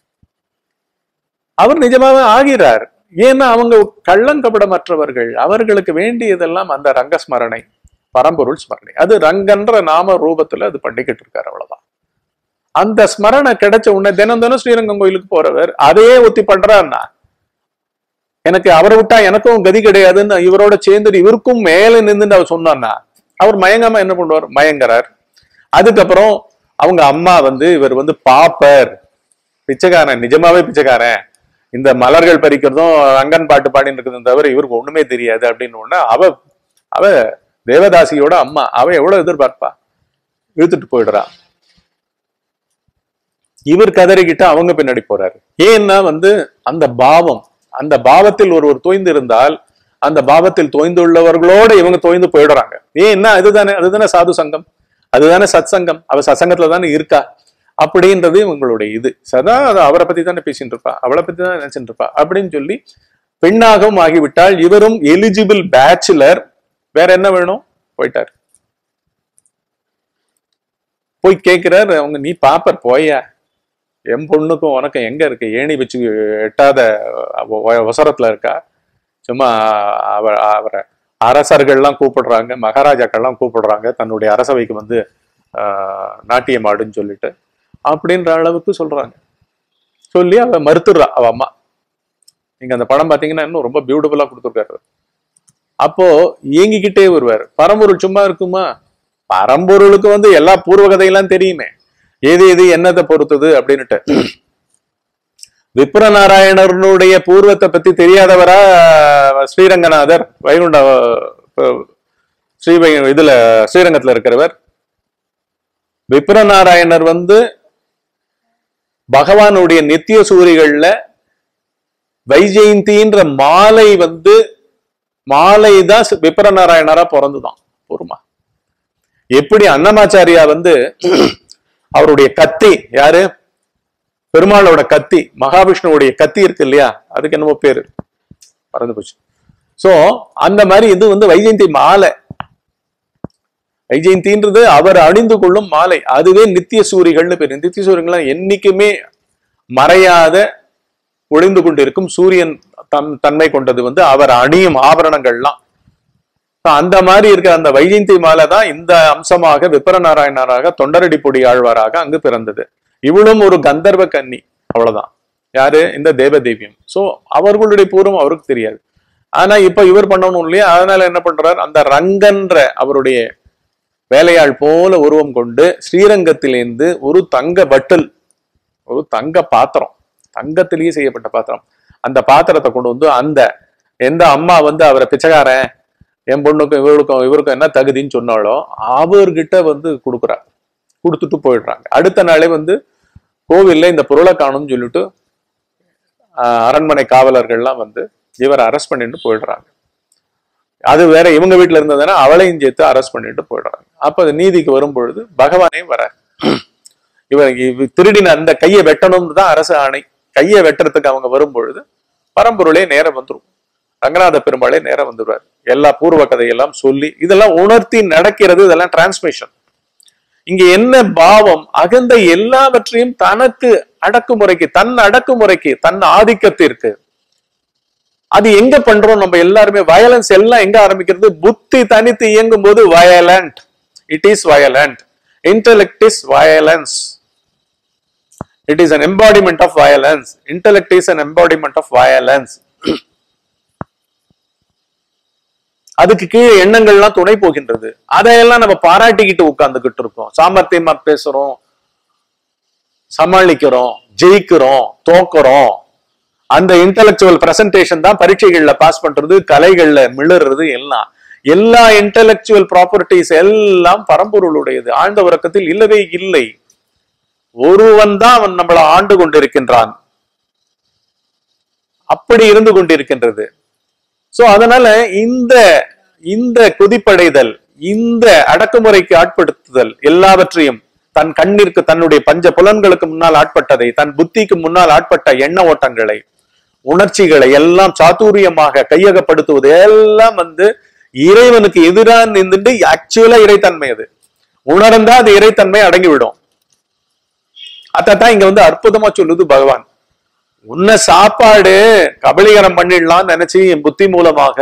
A: அவர் நிஜமாவே ஆகிறார் ஏன்னா அவங்க கள்ளங்கபடமற்றவர்கள் அவர்களுக்கு வேண்டியதெல்லாம் அந்த ரங்க ஸ்மரணை பரம்பொருள் ஸ்மரணை அது ரங்கன்ற நாம ரூபத்துல அது பண்ணிக்கிட்டு இருக்காரு அவ்வளவுதான் அந்த ஸ்மரணை கிடைச்ச உடனே தினம் தினம் ஸ்ரீரங்கம் கோயிலுக்கு போறவர் அதையே ஒத்தி பண்றாருன்னா எனக்கு அவரை விட்டா எனக்கும் கதி கிடையாதுன்னு இவரோட சேர்ந்து இவருக்கும் மேல நின்று அவர் சொன்னார்னா அவர் மயங்காம என்ன பண்ணுவார் மயங்கறார் அதுக்கப்புறம் அவங்க அம்மா வந்து இவர் வந்து பாப்பர் பிச்சைக்காரன் நிஜமாவே பிச்சைக்காரன் இந்த மலர்கள் பறிக்கிறதும் ரங்கன் பாட்டு பாடின்னு இருக்கிறதும் தவிர இவருக்கு ஒண்ணுமே தெரியாது அப்படின்னு உடனே அவ அவ தேவதாசியோட அம்மா அவ எவ்வளவு எதிர்பார்ப்பா இழுத்துட்டு போயிடுறா இவர் கதறிக்கிட்டு அவங்க பின்னாடி போறாரு ஏன்னா வந்து அந்த பாவம் அந்த பாவத்தில் ஒருவர் தோய்ந்து இருந்தால் அந்த பாவத்தில் தோய்ந்துள்ளவர்களோட இவங்க தோய்ந்து போயிடுறாங்க ஏன்னா அதுதானே அதுதானே சாது சங்கம் அதுதானே சத் சங்கம் அவ சத்சங்கத்துல தானே இருக்கா அப்படின்றது இவங்களுடைய இது சதா அது அவரை பத்தி தானே பேசிட்டு இருப்பா அவளை பத்தி தான் நினைச்சிட்டு இருப்பா அப்படின்னு சொல்லி பெண்ணாகவும் ஆகிவிட்டால் இவரும் எலிஜிபிள் பேச்சுலர் வேற என்ன வேணும் போயிட்டார் போய் கேட்கிறார் அவங்க நீ பாப்பர் போயா என் பொண்ணுக்கும் உனக்கும் எங்க இருக்கு ஏணி வச்சு எட்டாத ஒ- ஒ- ஒசரத்துல இருக்கா சும்மா அவ அவரை அரசர்கள்லாம் கூப்பிடுறாங்க மகாராஜாக்கள்லாம் கூப்பிடுறாங்க தன்னுடைய அரசவைக்கு வந்து ஆஹ், நாட்டியம் ஆடுன்னு சொல்லிட்டு அப்படின்ற அளவுக்கு சொல்றாங்க சொல்லி அவ மறுத்துடுறா அவ அம்மா நீங்க அந்த படம் பாத்தீங்கன்னா இன்னும் ரொம்ப பியூட்டிஃபுல்லா கொடுத்துருக்காரு அப்போ ஏங்கிக்கிட்டே வருவார் பரம்பொருள் சும்மா இருக்குமா பரம்பொருளுக்கு வந்து எல்லா பூர்வ கதையெல்லாம் தெரியுமே எது எது என்னத்தை பொறுத்தது அப்படின்னுட்டு விப்ரநாராயணனுடைய பூர்வத்தை பத்தி தெரியாதவரா ஸ்ரீரங்கநாதர் வைகுண்ட அஹ், ஸ்ரீ வை- இதுல ஸ்ரீரங்கத்துல இருக்கிறவர் விப்ரநாராயணர் வந்து பகவானுடைய நித்திய சூரிகள்ல வைஜெயந்தின்ற மாலை வந்து மாலை தான் சி- விப்ரநாராயணரா பிறந்துதான் பொறுமா எப்படி அன்னமாச்சாரியா வந்து அவருடைய கத்தி யாரு பெருமாளோட கத்தி மகாவிஷ்ணுவுடைய கத்தி இருக்கு இல்லையா அதுக்கு என்னமோ பேரு மறந்து போச்சு சோ அந்த மாதிரி இது வந்து வைஜெயந்தி மாலை வைஜெயந்தின்றது அவர் அணிந்து கொள்ளும் மாலை அதுவே நித்திய சூரிகள்னு பேரு நித்திய சூரியங்கள்லாம் என்னைக்குமே மறையாத ஒளிந்து கொண்டிருக்கும் சூரியன் தன் தன்மை கொண்டது வந்து அவர் அணியும் ஆபரணங்கள்லாம் So, அந்த மாதிரி இருக்கிற அந்த வைஜெயந்தி மாலை தான் இந்த அம்சமாக விப்பரநாராயணராக தொண்டரடி பொடி ஆழ்வாராக அங்கு பிறந்தது இவளும் ஒரு கந்தர்வ கன்னி அவ்வளவுதான் யாரு இந்த தேவதேவியம் சோ அவர்களுடைய பூர்வம் அவருக்கு தெரியாது ஆனா இப்ப இவர் பண்ணணும் இல்லையா அதனால என்ன பண்றார் அந்த ரங்கன்ற அவருடைய வேலையாள் போல உருவம் கொண்டு ஸ்ரீரங்கத்திலேருந்து ஒரு தங்க வட்டல் ஒரு தங்க பாத்திரம் தங்கத்திலேயே செய்யப்பட்ட பாத்திரம் அந்த பாத்திரத்தை கொண்டு வந்து அந்த எந்த அம்மா வந்து அவரை பிச்சைக்காரன் என் பொண்ணுக்கும் இவருக்கும் இவருக்கும் என்ன தகுதின்னு சொன்னாலோ அவர்கிட்ட வந்து கொடுக்குறார் கொடுத்துட்டு போயிடுறாங்க அடுத்த நாளே வந்து கோவில்ல இந்த பொருளை காணும்னு சொல்லிட்டு ஆஹ், அரண்மனை காவலர்கள்லாம் வந்து இவரை அரெஸ்ட் பண்ணிட்டு போயிடுறாங்க அது வேற இவங்க வீட்டுல இருந்ததுன்னா அவளையும் சேர்த்து அரெஸ்ட் பண்ணிட்டு போயிடுறாங்க அப்ப அது நீதிக்கு வரும் பொழுது பகவானே வர இவர் இவ- திருடின அந்த கையை வெட்டணும்னு தான் அரசு ஆணை கையை வெட்டுறதுக்கு அவங்க வரும் பொழுது பரம்பொருளே நேரம் வந்துரும் ரங்கநாத பெருமாளே நேரம் வந்துடுவார் எல்லா பூர்வ கதையெல்லாம் சொல்லி இதெல்லாம் உணர்த்தி நடக்கிறது இதெல்லாம் டிரான்ஸ்மிஷன் இங்க என்ன பாவம் அகந்த எல்லாவற்றையும் தனக்கு அடக்குமுறைக்கு தன் அடக்குமுறைக்கு தன் ஆதிக்கத்திற்கு அது எங்க பண்றோம் நம்ம எல்லாருமே வயலன்ஸ் எல்லாம் எங்க ஆரம்பிக்கிறது புத்தி தனித்து இயங்கும் போது violent it is violent intellect is violence it is an embodiment of violence intellect is an embodiment of violence அதுக்கு கீழே எண்ணங்கள்லாம் துணை போகின்றது அதையெல்லாம் நம்ம பாராட்டிக்கிட்டு உட்கார்ந்துகிட்டு இருக்கோம் சாமர்த்தியமா பேசுறோம் சமாளிக்கிறோம் ஜெயிக்கிறோம் தோக்குறோம் அந்த இன்டெலெக்சுவல் பிரசன்டேஷன் தான் பரீட்சைகள்ல பாஸ் பண்றது கலைகள்ல மிளறது எல்லாம் எல்லா இன்டெலெக்சுவல் ப்ராப்பர்ட்டிஸ் எல்லாம் பரம்பொருளுடையது ஆழ்ந்த உறக்கத்தில் இல்லவே இல்லை ஒருவன் தான் அவன் நம்மளை ஆண்டு கொண்டிருக்கின்றான் அப்படி இருந்து கொண்டிருக்கின்றது சோ அதனால இந்த இந்த கொதிப்படைதல் இந்த அடக்குமுறைக்கு ஆட்படுத்துதல் எல்லாவற்றையும் தன் கண்ணிற்கு தன்னுடைய பஞ்ச புலன்களுக்கு முன்னால் ஆட்பட்டதை தன் புத்திக்கு முன்னால் ஆட்பட்ட எண்ண ஓட்டங்களை உணர்ச்சிகளை எல்லாம் சாதுரியமாக கையகப்படுத்துவது எல்லாம் வந்து இறைவனுக்கு எதிராக நின்றுட்டு ஆக்சுவலா இறைத்தன்மை அது உணர்ந்தா அது இறைத்தன்மை அடங்கிவிடும் அதான் இங்க வந்து அற்புதமா சொல்லுது பகவான் உன்ன சாப்பாடு கபலீகரம் பண்ணிடலாம் நினைச்சு என் புத்தி மூலமாக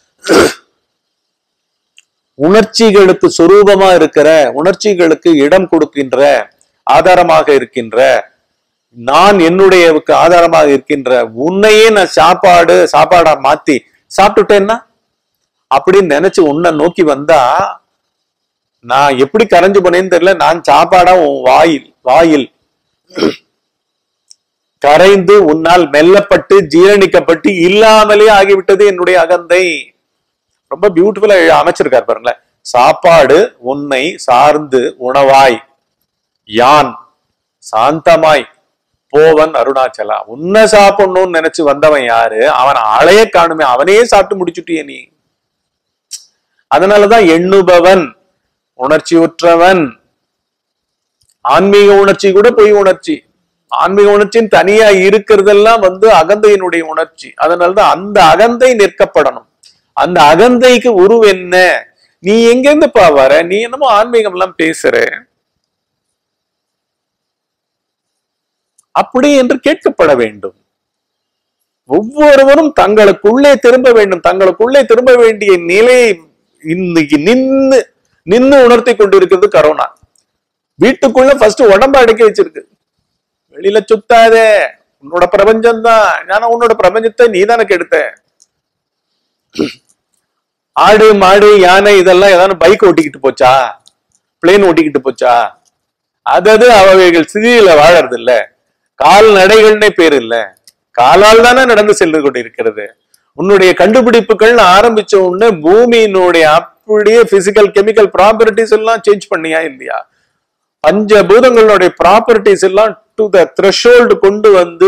A: உணர்ச்சிகளுக்கு சொரூபமா இருக்கிற உணர்ச்சிகளுக்கு இடம் கொடுக்கின்ற ஆதாரமாக இருக்கின்ற நான் என்னுடையவுக்கு ஆதாரமாக இருக்கின்ற உன்னையே நான் சாப்பாடு சாப்பாடா மாத்தி சாப்பிட்டுட்டேன்னா அப்படின்னு நினைச்சு உன்னை நோக்கி வந்தா நான் எப்படி கரைஞ்சு போனேன்னு தெரியல நான் சாப்பாடா உன் வாயில் வாயில் கரைந்து உன்னால் மெல்லப்பட்டு ஜீரணிக்கப்பட்டு இல்லாமலே ஆகிவிட்டது என்னுடைய அகந்தை ரொம்ப பியூட்டிஃபுல்லா அமைச்சிருக்காரு பாருங்களேன் சாப்பாடு உன்னை சார்ந்து உணவாய் யான் சாந்தமாய் போவன் அருணாச்சலா உன்னை சாப்பிடணும்னு நினைச்சு வந்தவன் யாரு அவன் ஆளையே காணுமே அவனையே சாப்பிட்டு முடிச்சுட்டியே நீ அதனாலதான் எண்ணுபவன் உணர்ச்சி உற்றவன் ஆன்மீக உணர்ச்சி கூட பொய் உணர்ச்சி ஆன்மீக உணர்ச்சின்னு தனியா இருக்கிறதெல்லாம் வந்து அகந்தையினுடைய உணர்ச்சி அதனாலதான் அந்த அகந்தை நிற்கப்படணும் அந்த அகந்தைக்கு உருவ என்ன நீ எங்கிருந்துப்பா வர நீ என்னமோ ஆன்மீகம் எல்லாம் பேசுற அப்படி என்று கேட்கப்பட வேண்டும் ஒவ்வொருவரும் தங்களுக்குள்ளே திரும்ப வேண்டும் தங்களுக்குள்ளே திரும்ப வேண்டிய நிலையை இன்னைக்கு நின்னு நின்னு உணர்த்தி கொண்டிருக்கிறது கரோனா வீட்டுக்குள்ள ஃபர்ஸ்ட் உடம்ப அடக்கி வச்சிருக்கு வெளியில சுத்தாதே உன்னோட பிரபஞ்சம் தான் ஆனா உன்னோட பிரபஞ்சத்தை நீ தானே கெடுத்த ஆடு மாடு யானை இதெல்லாம் ஏதாவது பைக் ஓட்டிக்கிட்டு போச்சா பிளேன் ஓட்டிக்கிட்டு போச்சா அதது அவைகள் சிதியில வாழறது இல்ல கால்நடைகள்னே பேர் இல்ல காலால் தானே நடந்து சென்று கொண்டிருக்கிறது உன்னுடைய கண்டுபிடிப்புகள் ஆரம்பிச்ச உடனே பூமியினுடைய அப்படியே பிசிக்கல் கெமிக்கல் ப்ராப்பர்ட்டிஸ் எல்லாம் சேஞ்ச் பண்ணியா இல்லையா பஞ்சபூதங்களுடைய ப்ராப்பர்ட்டிஸ் எல்லாம் டு த த்ரெஷோல்டு கொண்டு வந்து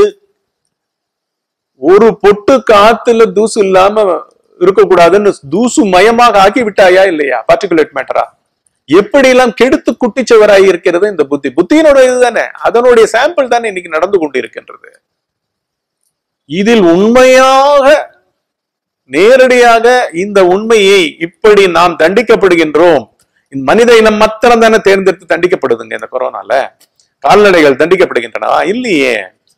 A: ஒரு பொட்டு காத்துல தூசு இல்லாம இருக்கக்கூடாதுன்னு தூசு மயமாக ஆக்கி விட்டாயா இல்லையா பார்ட்டிகுலேட் மேட்டரா எப்படி எல்லாம் கெடுத்து குட்டிச்சவராய் இருக்கிறது இந்த புத்தி புத்தியினோட இதுதானே அதனுடைய சாம்பிள் தானே இன்னைக்கு நடந்து கொண்டிருக்கின்றது இதில் உண்மையாக நேரடியாக இந்த உண்மையை இப்படி நாம் தண்டிக்கப்படுகின்றோம் இந்த மனித இனம் மாத்திரம் தானே தேர்ந்தெடுத்து தண்டிக்கப்படுதுங்க இந்த கொரோனால கால்நடைகள் தண்டிக்கப்படுகின்றன இல்லையே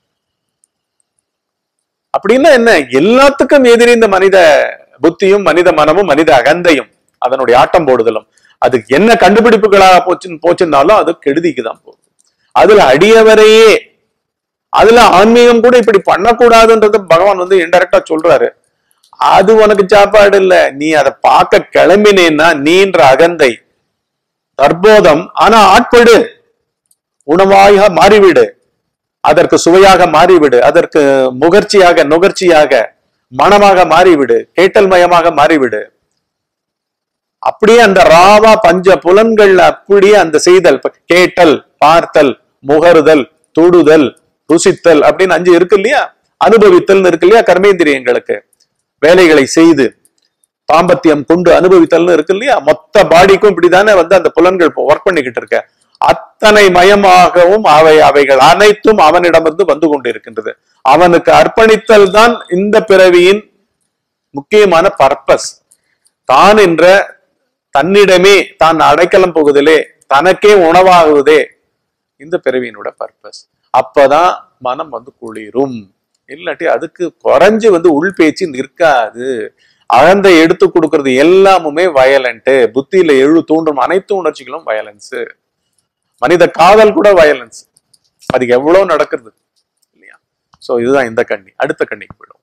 A: அப்படின்னா என்ன எல்லாத்துக்கும் எதிரி இந்த மனித புத்தியும் மனித மனமும் மனித அகந்தையும் அதனுடைய ஆட்டம் போடுதலும் அதுக்கு என்ன கண்டுபிடிப்புகளாக போச்சு போச்சுன்னாலும் அது கெடுதிக்கு தான் போகுது அதுல அடியவரையே அதுல ஆன்மீகம் கூட இப்படி பண்ணக்கூடாதுன்றது பகவான் வந்து இன்டெரக்டா சொல்றாரு அது உனக்கு சாப்பாடு இல்ல நீ அதை பார்க்க கிளம்பினேன்னா நீன்ற அகந்தை தற்போதம் ஆனா ஆட்படு உணவாக மாறிவிடு அதற்கு சுவையாக மாறிவிடு அதற்கு முகர்ச்சியாக நுகர்ச்சியாக மனமாக மாறிவிடு கேட்டல் மயமாக மாறிவிடு அப்படியே அந்த ராவா பஞ்ச புலன்கள்ல அப்படியே அந்த செய்தல் இப்ப கேட்டல் பார்த்தல் முகருதல் தொடுதல் ருசித்தல் அப்படின்னு அஞ்சு இருக்கு இல்லையா அனுபவித்தல் இருக்கு இல்லையா கர்மேந்திரியங்களுக்கு வேலைகளை செய்து தாம்பத்தியம் கொண்டு அனுபவித்தல்னு இருக்கு இல்லையா மொத்த பாடிக்கும் இப்படிதானே வந்து அந்த புலன்கள் ஒர்க் பண்ணிக்கிட்டு இருக்க அத்தனை மயமாகவும் அவை அவைகள் அனைத்தும் அவனிடமிருந்து வந்து கொண்டிருக்கின்றது அவனுக்கு அர்ப்பணித்தல் தான் இந்த பிறவியின் முக்கியமான பர்பஸ் தான் என்ற தன்னிடமே தான் அடைக்கலம் போகுதலே தனக்கே உணவாகுவதே இந்த பிறவியினோட பர்பஸ் அப்பதான் மனம் வந்து குளிரும் இல்லாட்டி அதுக்கு குறைஞ்சு வந்து உள் பேச்சு நிற்காது அகந்தை எடுத்து கொடுக்கறது எல்லாமுமே வயலண்ட் புத்தியில எழு தூண்டும் அனைத்து உணர்ச்சிகளும் வயலன்ஸ் மனித காதல் கூட வயலன்ஸ் அது எவ்வளவு நடக்குது இல்லையா சோ இதுதான் இந்த கண்ணி அடுத்த கண்ணிக்கு போயிடும்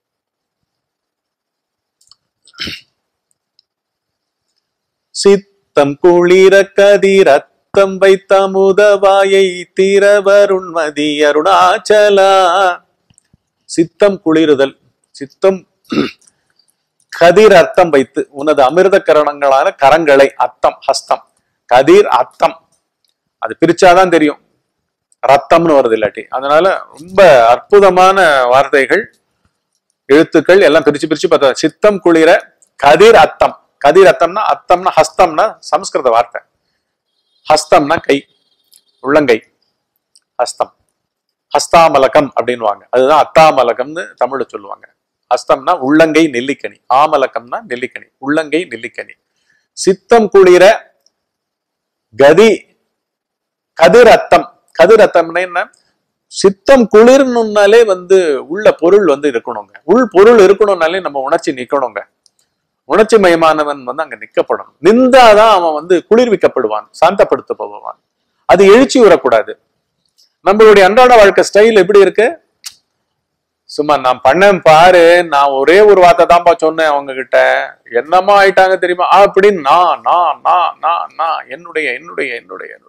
A: சித்தம் குளிர கதிரத்தம் வைத்த முதவாயை திரவருண்மதி அருணாச்சலா சித்தம் குளிருதல் சித்தம் கதிர் அர்த்தம் வைத்து உனது அமிர்த கரணங்களான கரங்களை அத்தம் ஹஸ்தம் கதிர் அத்தம் அது பிரிச்சாதான் தெரியும் ரத்தம்னு வருது இல்லாட்டி அதனால ரொம்ப அற்புதமான வார்த்தைகள் எழுத்துக்கள் எல்லாம் பிரிச்சு பிரிச்சு பார்த்தா சித்தம் குளிர கதிர் அத்தம் கதிர் அத்தம்னா அத்தம்னா ஹஸ்தம்னா சமஸ்கிருத வார்த்தை ஹஸ்தம்னா கை உள்ளங்கை ஹஸ்தம் ஹஸ்தாமலகம் அப்படின்வாங்க அதுதான் அத்தாமலகம்னு தமிழ்ல சொல்லுவாங்க ஹஸ்தம்னா உள்ளங்கை நெல்லிக்கனி ஆமலகம்னா நெல்லிக்கனி உள்ளங்கை நெல்லிக்கனி சித்தம் குளிர கதி கதிர் அத்தம் கதிர் அத்தம்னா என்ன சித்தம் குளிர்னுனாலே வந்து உள்ள பொருள் வந்து இருக்கணுங்க உள் பொருள் இருக்கணும்னாலே நம்ம உணர்ச்சி நிக்கணுங்க உணர்ச்சி மயமானவன் வந்து அங்க நிக்கப்படணும் நின்றாதான் அவன் வந்து குளிர்விக்கப்படுவான் சாந்தப்படுத்த போவான் அது எழுச்சி வரக்கூடாது நம்மளுடைய அன்றாட வாழ்க்கை ஸ்டைல் எப்படி இருக்கு சும்மா நான் பண்ணேன் பாரு நான் ஒரே ஒரு வார்த்தை தான்ப்பா சொன்னேன் அவங்க கிட்ட என்னமா ஆயிட்டாங்க தெரியுமா ஆ, அப்படின்னு நான் நான் நான் நான் நான் என்னுடைய என்னுடைய என்னுடைய என்னுடைய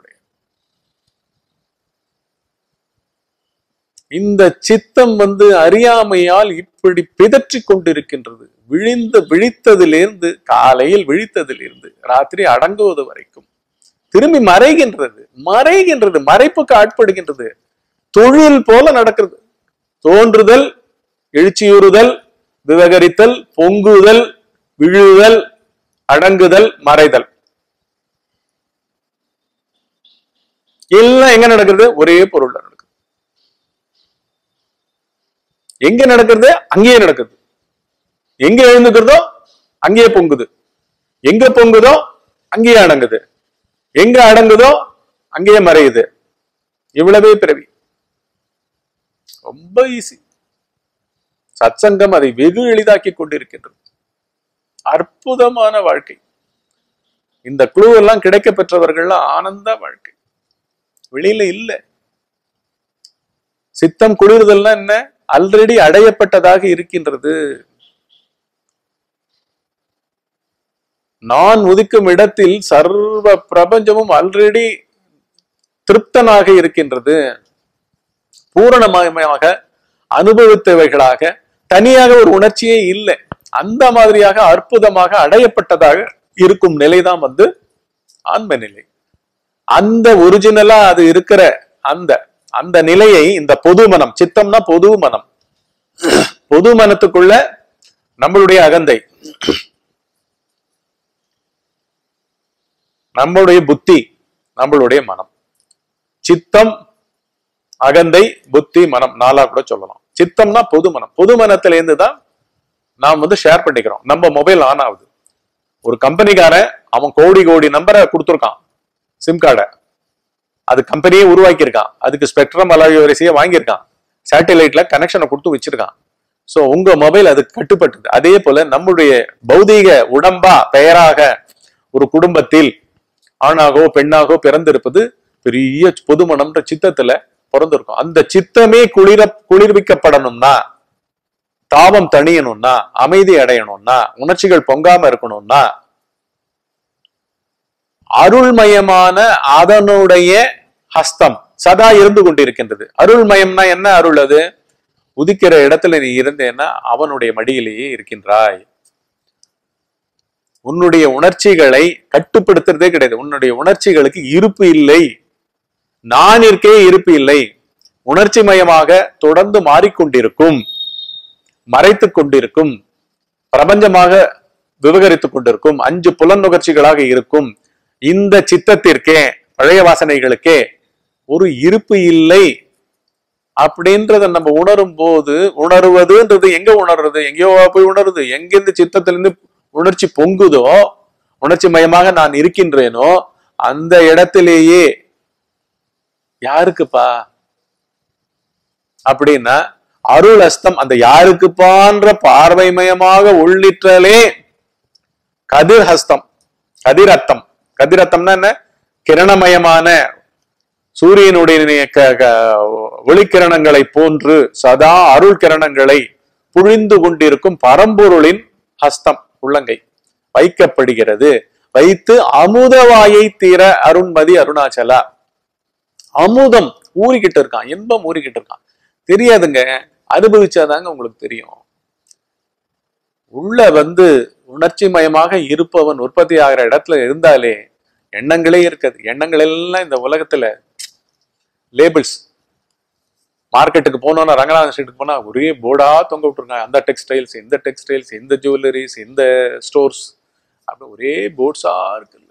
A: இந்த சித்தம் வந்து அறியாமையால் இப்படி பிதற்றி கொண்டிருக்கின்றது விழிந்த விழித்ததிலிருந்து காலையில் விழித்ததிலிருந்து ராத்திரி அடங்குவது வரைக்கும் திரும்பி மறைகின்றது மறைகின்றது மறைப்புக்கு ஆட்படுகின்றது தொழில் போல நடக்கிறது தோன்றுதல் எழுச்சியுறுதல் விவகரித்தல் பொங்குதல் விழுதல் அடங்குதல் மறைதல் எல்லாம் எங்க நடக்கிறது ஒரே பொருள்ல நடக்குது எங்க நடக்கிறது அங்கேயே நடக்குது எங்க எழுந்துக்கிறதோ அங்கேயே பொங்குது எங்க பொங்குதோ அங்கேயே அடங்குது எங்க அடங்குதோ அங்கேயே மறையுது இவ்வளவே பிறவி ரொம்ப ஈஸி சத்சங்கம் அதை வெகு எளிதாக்கி கொண்டிருக்கின்றது அற்புதமான வாழ்க்கை இந்த குழு எல்லாம் கிடைக்க பெற்றவர்கள்லாம் ஆனந்த வாழ்க்கை வெளியில இல்ல சித்தம் குளிர்தல்னா என்ன ஆல்ரெடி அடையப்பட்டதாக இருக்கின்றது நான் உதிக்கும் இடத்தில் சர்வ பிரபஞ்சமும் ஆல்ரெடி திருப்தனாக இருக்கின்றது பூரணமயமாக அனுபவித்தவைகளாக தனியாக ஒரு உணர்ச்சியே இல்லை அந்த மாதிரியாக அற்புதமாக அடையப்பட்டதாக இருக்கும் நிலைதான் வந்து ஆன்ம நிலை அந்த ஒரிஜினலா அது இருக்கிற அந்த அந்த நிலையை இந்த பொது மனம் சித்தம்னா பொது மனம் பொது மனத்துக்குள்ள நம்மளுடைய அகந்தை நம்மளுடைய புத்தி நம்மளுடைய மனம் சித்தம் அகந்தை புத்தி மனம் நாலா கூட சொல்லலாம் சித்தம்னா பொது மனம் பொது மனத்துல இருந்து தான் நாம் வந்து ஷேர் பண்ணிக்கிறோம் நம்ம மொபைல் ஆன் ஆகுது ஒரு கம்பெனிக்காரன் அவன் கோடி கோடி நம்பரை கொடுத்துருக்கான் சிம் கார்டை அது கம்பெனியே உருவாக்கியிருக்கான் அதுக்கு ஸ்பெக்ட்ரம் அலைவரிசையை வாங்கியிருக்கான் சேட்டலைட்ல கனெக்ஷனை கொடுத்து வச்சிருக்கான் சோ உங்க மொபைல் அதுக்கு கட்டுப்பட்டது அதே போல நம்முடைய பௌதீக உடம்பா பெயராக ஒரு குடும்பத்தில் ஆணாகவோ பெண்ணாகவோ பிறந்திருப்பது பெரிய பொதுமனம்ன்ற சித்தத்துல பிறந்திருக்கும் அந்த சித்தமே குளிர குளிர்விக்கப்படணும்னா தாபம் தணியணும்னா அமைதி அடையணும்னா உணர்ச்சிகள் பொங்காம இருக்கணும்னா அருள்மயமான அதனுடைய ஹஸ்தம் சதா இருந்து கொண்டிருக்கின்றது அருள்மயம்னா என்ன அருள் அது உதிக்கிற இடத்துல நீ இருந்தேன்னா அவனுடைய மடியிலேயே இருக்கின்றாய் உன்னுடைய உணர்ச்சிகளை கட்டுப்படுத்துறதே கிடையாது உன்னுடைய உணர்ச்சிகளுக்கு இருப்பு இல்லை நான் இருக்கே இருப்பு இல்லை உணர்ச்சி மயமாக தொடர்ந்து மாறிக்கொண்டிருக்கும் மறைத்துக் கொண்டிருக்கும் பிரபஞ்சமாக விவகரித்துக் கொண்டிருக்கும் அஞ்சு புலநுகர்ச்சிகளாக இருக்கும் இந்த சித்தத்திற்கே பழைய வாசனைகளுக்கே ஒரு இருப்பு இல்லை அப்படின்றத நம்ம உணரும் போது உணர்வதுன்றது எங்க உணர்றது எங்கேயோ போய் உணருது எங்கிருந்து சித்தத்திலிருந்து உணர்ச்சி பொங்குதோ உணர்ச்சி மயமாக நான் இருக்கின்றேனோ அந்த இடத்திலேயே யாருக்குப்பா அப்படின்னா அருள் அஸ்தம் அந்த யாருக்குப்பான்ற பார்வைமயமாக உள்ளிற்றலே கதிர் ஹஸ்தம் கதிரத்தம் கதிரத்தம்னா என்ன கிரணமயமான சூரியனுடைய க- க- ஒளிக்கிரணங்களை போன்று சதா அருள் கிரணங்களை புழிந்து கொண்டிருக்கும் பரம்பொருளின் ஹஸ்தம் உள்ளங்கை வைக்கப்படுகிறது வைத்து அமுதவாயை தீர அருண்மதி அருணாச்சலா அமுதம் ஊறிக்கிட்டு இருக்கான் இன்பம் ஊறிக்கிட்டு இருக்கான் தெரியாதுங்க அனுபவிச்சாதாங்க உங்களுக்கு தெரியும் உள்ள வந்து உணர்ச்சி மயமாக இருப்பவன் உற்பத்தி ஆகிற இடத்துல இருந்தாலே எண்ணங்களே இருக்காது எண்ணங்கள் எல்லாம் இந்த உலகத்துல லேபிள்ஸ் மார்க்கெட்டுக்கு போனோம்னா ரங்கநாதன் ஸ்ட்ரீட்டுக்கு போனா ஒரே போர்டா தொங்க விட்டுருக்காங்க அந்த டெக்ஸ்டைல்ஸ் இந்த டெக்ஸ்டைல்ஸ் இந்த ஜுவல்லரிஸ் இந்த ஸ்டோர்ஸ் அப்படி ஒரே போர்ட்ஸா இருக்குல்ல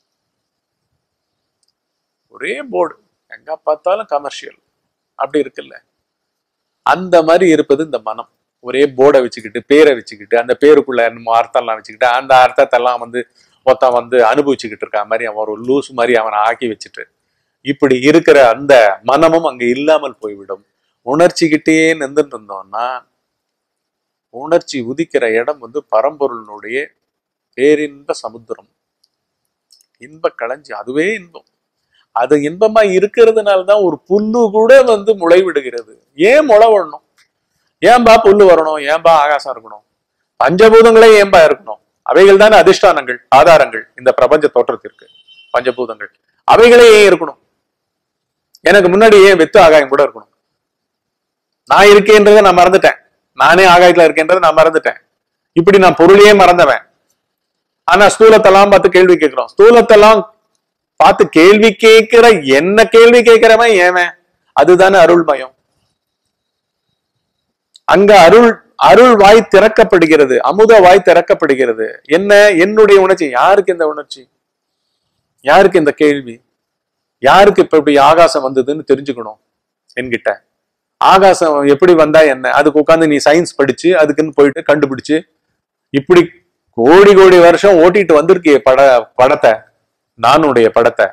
A: ஒரே போர்டு எங்க பார்த்தாலும் கமர்ஷியல் அப்படி இருக்குல்ல அந்த மாதிரி இருப்பது இந்த மனம் ஒரே போர்டை வச்சுக்கிட்டு பேரை வச்சுக்கிட்டு அந்த பேருக்குள்ள என்னமோ அர்த்தம்லாம் வச்சுக்கிட்டு அந்த அர்த்தத்தெல்லாம் வந்து ஒருத்தன் வந்து அனுபவிச்சுக்கிட்டு இருக்கா மாதிரி அவன் ஒரு லூஸ் மாதிரி அவனை ஆக்கி வச்சுட்டு இப்படி இருக்கிற அந்த மனமும் அங்க இல்லாமல் போய்விடும் உணர்ச்சிக்கிட்டே நின்றுட்டு இருந்தோம்னா உணர்ச்சி உதிக்கிற இடம் வந்து பரம்பொருளினுடைய பேரின்ப சமுத்திரம் இன்ப களஞ்சி அதுவே இன்பம் அது இன்பமா இருக்கிறதுனால தான் ஒரு புல்லு கூட வந்து முளை விடுகிறது ஏன் முளை விடணும் ஏன்பா புல்லு வரணும் ஏன்பா ஆகாசம் இருக்கணும் பஞ்சபூதங்களே ஏன்பா இருக்கணும் அவைகள் தானே அதிஷ்டானங்கள் ஆதாரங்கள் இந்த பிரபஞ்ச தோற்றத்திற்கு பஞ்சபூதங்கள் அவைகளே ஏன் இருக்கணும் எனக்கு முன்னாடி ஏன் வெத்து ஆகாயம் கூட இருக்கணும் நான் இருக்கேன்றதை நான் மறந்துட்டேன் நானே ஆகாயத்துல இருக்கேன்றதை நான் மறந்துட்டேன் இப்படி நான் பொருளையே மறந்தவன் ஆனா ஸ்தூலத்தெல்லாம் பார்த்து கேள்வி கேட்கிறோம் ஸ்தூலத்தெல்லாம் பார்த்து கேள்வி கேட்கிற என்ன கேள்வி கேட்கிறவன் ஏவன் அதுதானே அருள்மயம் அங்க அருள் அருள் வாய் திறக்கப்படுகிறது அமுத வாய் திறக்கப்படுகிறது என்ன என்னுடைய உணர்ச்சி யாருக்கு இந்த உணர்ச்சி யாருக்கு இந்த கேள்வி யாருக்கு இப்ப இப்படி ஆகாசம் வந்ததுன்னு தெரிஞ்சுக்கணும் என்கிட்ட ஆகாசம் எப்படி வந்தா என்ன அதுக்கு உட்காந்து நீ சயின்ஸ் படிச்சு அதுக்குன்னு போயிட்டு கண்டுபிடிச்சு இப்படி கோடி கோடி வருஷம் ஓட்டிட்டு வந்திருக்கிய பட படத்தை நானுடைய படத்தை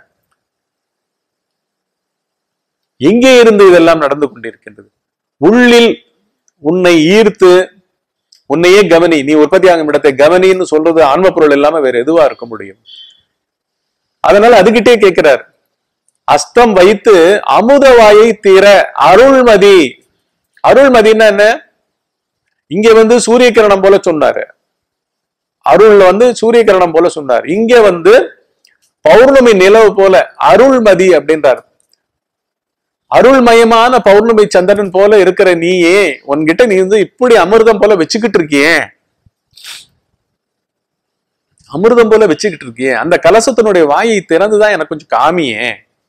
A: எங்கே இருந்து இதெல்லாம் நடந்து கொண்டிருக்கின்றது உள்ளில் உன்னை ஈர்த்து உன்னையே கவனி நீ உற்பத்தியாகும் இடத்தை கவனின்னு சொல்றது ஆன்ம பொருள் இல்லாம வேற எதுவா இருக்க முடியும் அதனால அதுகிட்டே கேட்கிறார் அஸ்தம் வைத்து அமுதவாயை தீர அருள்மதி அருள்மதின்னா என்ன இங்க வந்து சூரிய கிரணம் போல சொன்னாரு அருள்ல வந்து சூரிய கிரணம் போல சொன்னார் இங்க வந்து பௌர்ணமி நிலவு போல அருள்மதி அப்படின்றார் அருள்மயமான பௌர்ணமி சந்திரன் போல இருக்கிற நீயே உன்கிட்ட நீ வந்து இப்படி அமிர்தம் போல வச்சுக்கிட்டு இருக்கியே அமிர்தம் போல வச்சுக்கிட்டு இருக்கியே அந்த கலசத்தினுடைய வாயை திறந்துதான் எனக்கு கொஞ்சம் காமியே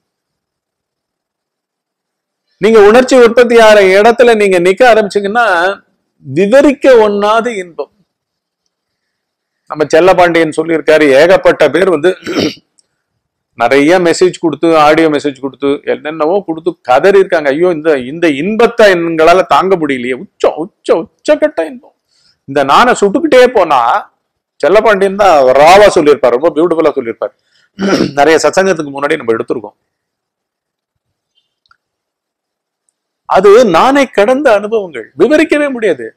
A: நீங்க உணர்ச்சி உற்பத்தி ஆகிற இடத்துல நீங்க நிக்க ஆரம்பிச்சீங்கன்னா விவரிக்க ஒண்ணாத இன்பம் நம்ம செல்லபாண்டியன் சொல்லியிருக்காரு ஏகப்பட்ட பேர் வந்து நிறைய மெசேஜ் கொடுத்து ஆடியோ மெசேஜ் கொடுத்து என்னென்னவோ கொடுத்து கதறி இருக்காங்க ஐயோ இந்த இந்த இன்பத்தை எங்களால தாங்க முடியலையே உச்சம் உச்ச உச்சக்கட்ட இன்பம் இந்த நானை சுட்டுக்கிட்டே போனா செல்லப்பாண்டியன் தான் ராவா சொல்லியிருப்பார் ரொம்ப பியூட்டிஃபுல்லா சொல்லியிருப்பார் நிறைய சத்சங்கத்துக்கு முன்னாடி நம்ம எடுத்திருக்கோம் அது நானே கடந்த அனுபவங்கள் விவரிக்கவே முடியாது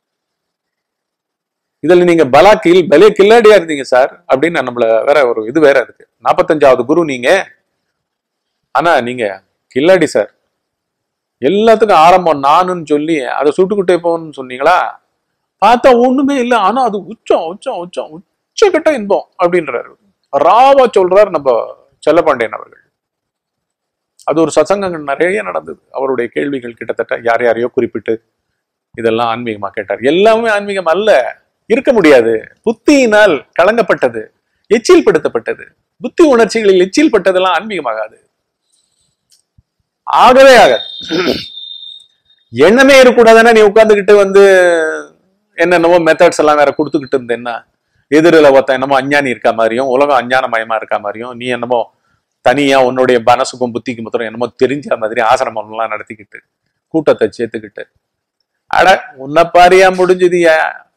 A: இதுல நீங்க பலா கில் பலே கில்லாடியா இருந்தீங்க சார் அப்படின்னு நம்மள வேற ஒரு இது வேற இருக்கு நாற்பத்தஞ்சாவது குரு நீங்க ஆனா நீங்க கில்லாடி சார் எல்லாத்துக்கும் ஆரம்பம் நானுன்னு சொல்லி அதை சுட்டுக்கிட்டே போகணும்னு சொன்னீங்களா பார்த்தா ஒண்ணுமே இல்லை ஆனா அது உச்சம் உச்சம் உச்சம் உச்சக்கட்ட இன்பம் அப்படின்றாரு ராவா சொல்றாரு நம்ம செல்லப்பாண்டியன் அவர்கள் அது ஒரு சசங்கங்கள் நிறைய நடந்தது அவருடைய கேள்விகள் கிட்டத்தட்ட யார் யாரையோ குறிப்பிட்டு இதெல்லாம் ஆன்மீகமா கேட்டார் எல்லாமே ஆன்மீகம் அல்ல இருக்க முடியாது புத்தியினால் கலங்கப்பட்டது எச்சில் படுத்தப்பட்டது புத்தி உணர்ச்சிகளில் எச்சில் பட்டதெல்லாம் ஆன்மீகமாகாது ஆகவே ஆகாது எண்ணமே இருக்கக்கூடாதுன்னா நீ உட்கார்ந்துகிட்டு வந்து என்னென்னவோ மெத்தட்ஸ் எல்லாம் வேற கொடுத்துக்கிட்டு இருந்தேன்னா எதிரில் ஒருத்தன் என்னமோ அஞ்ஞானி இருக்க மாதிரியும் உலகம் அஞ்ஞானமயமா இருக்க மாதிரியும் நீ என்னமோ தனியா உன்னுடைய மனசுக்கும் புத்திக்கும் மொத்தம் என்னமோ தெரிஞ்ச மாதிரி ஆசிரமம் எல்லாம் நடத்திக்கிட்டு கூட்டத்தை சேர்த்துக்கிட்டு அட உன்னை பாரியா முடிஞ்சதுயா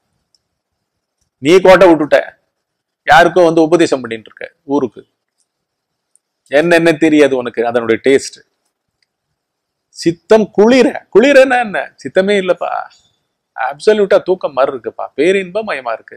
A: நீ கோட்டை விட்டுட்ட யாருக்கும் வந்து உபதேசம் பண்ணிட்டு இருக்க ஊருக்கு என்ன என்ன தெரியாது உனக்கு அதனுடைய டேஸ்ட் சித்தம் குளிர குளிரன்னா என்ன சித்தமே இல்லப்பா அப்சல்யூட்டா தூக்கம் மாதிரி இருக்குப்பா பேரின்பம் மயமா இருக்கு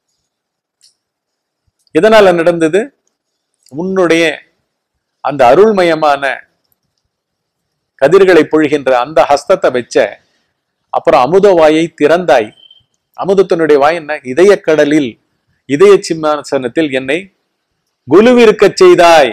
A: எதனால நடந்தது உன்னுடைய அந்த அருள்மயமான கதிர்களை பொழிகின்ற அந்த ஹஸ்தத்தை வச்ச அப்புறம் அமுத வாயை திறந்தாய் அமுதத்தினுடைய வாய் என்ன இதயக்கடலில் இதய சிம்மாசனத்தில் என்னை குலுவிருக்கச் செய்தாய்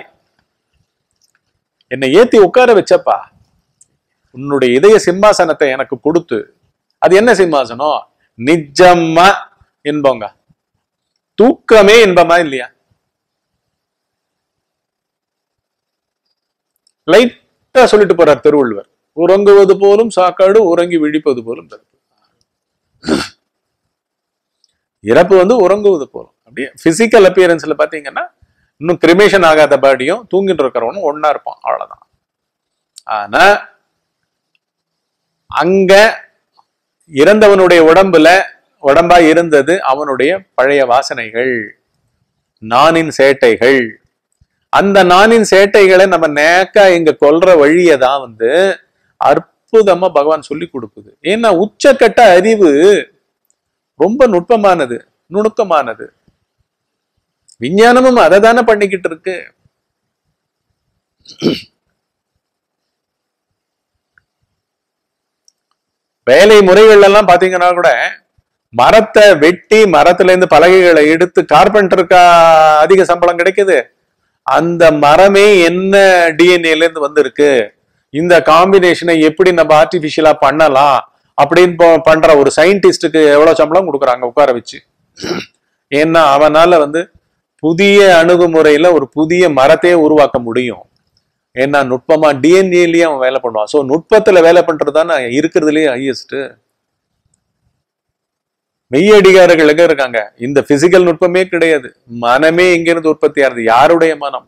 A: என்னை ஏத்தி உட்கார வச்சப்பா உன்னுடைய இதய சிம்மாசனத்தை எனக்கு கொடுத்து அது என்ன சிம்மாசனம் நிஜமா இன்பங்க தூக்கமே இன்பமா இல்லையா லைட்டா சொல்லிட்டு போறார் திருவள்ளுவர் உறங்குவது போலும் சாக்காடு உறங்கி விழிப்பது போலும் பிறப்பு இறப்பு வந்து உறங்குவது போலும் அப்படியே பிசிக்கல் அப்பியரன்ஸ்ல பாத்தீங்கன்னா இன்னும் கிரிமேஷன் ஆகாத பாடியும் தூங்கிட்டு இருக்கிறவனும் ஒன்னா இருப்பான் அவ்வளவுதான் ஆனா அங்க இறந்தவனுடைய உடம்புல உடம்பா இருந்தது அவனுடைய பழைய வாசனைகள் நானின் சேட்டைகள் அந்த நானின் சேட்டைகளை நம்ம நேக்கா இங்க கொல்ற வழியை தான் வந்து அற்புதமா பகவான் சொல்லி கொடுக்குது ஏன்னா உச்சக்கட்ட அறிவு ரொம்ப நுட்பமானது நுணுக்கமானது விஞ்ஞானமும் அதை தானே பண்ணிக்கிட்டு இருக்கு வேலை முறைகள் எல்லாம் பாத்தீங்கன்னா கூட மரத்தை வெட்டி மரத்துல இருந்து பலகைகளை எடுத்து கார்பெண்டருக்கா அதிக சம்பளம் கிடைக்குது அந்த மரமே என்ன டிஎன்ஏல இருந்து வந்திருக்கு இந்த காம்பினேஷனை எப்படி நம்ம ஆர்டிபிஷியலா பண்ணலாம் அப்படின்னு ப- பண்ற ஒரு சயின்டிஸ்டுக்கு எவ்வளவு சம்பளம் கொடுக்குறாங்க உட்கார வச்சு ஏன்னா அவனால வந்து புதிய அணுகுமுறையில ஒரு புதிய மரத்தையே உருவாக்க முடியும் ஏன்னா நுட்பமா டிஎன்ஏலயே அவன் வேலை பண்ணுவான் ஸோ நுட்பத்துல வேலை பண்றது தானே இருக்கிறதுலயே ஹையஸ்ட் மெய்யடிகாரர்கள் எங்க இருக்காங்க இந்த பிசிக்கல் நுட்பமே கிடையாது மனமே எங்கிருந்து உற்பத்தி ஆகுது யாருடைய மனம்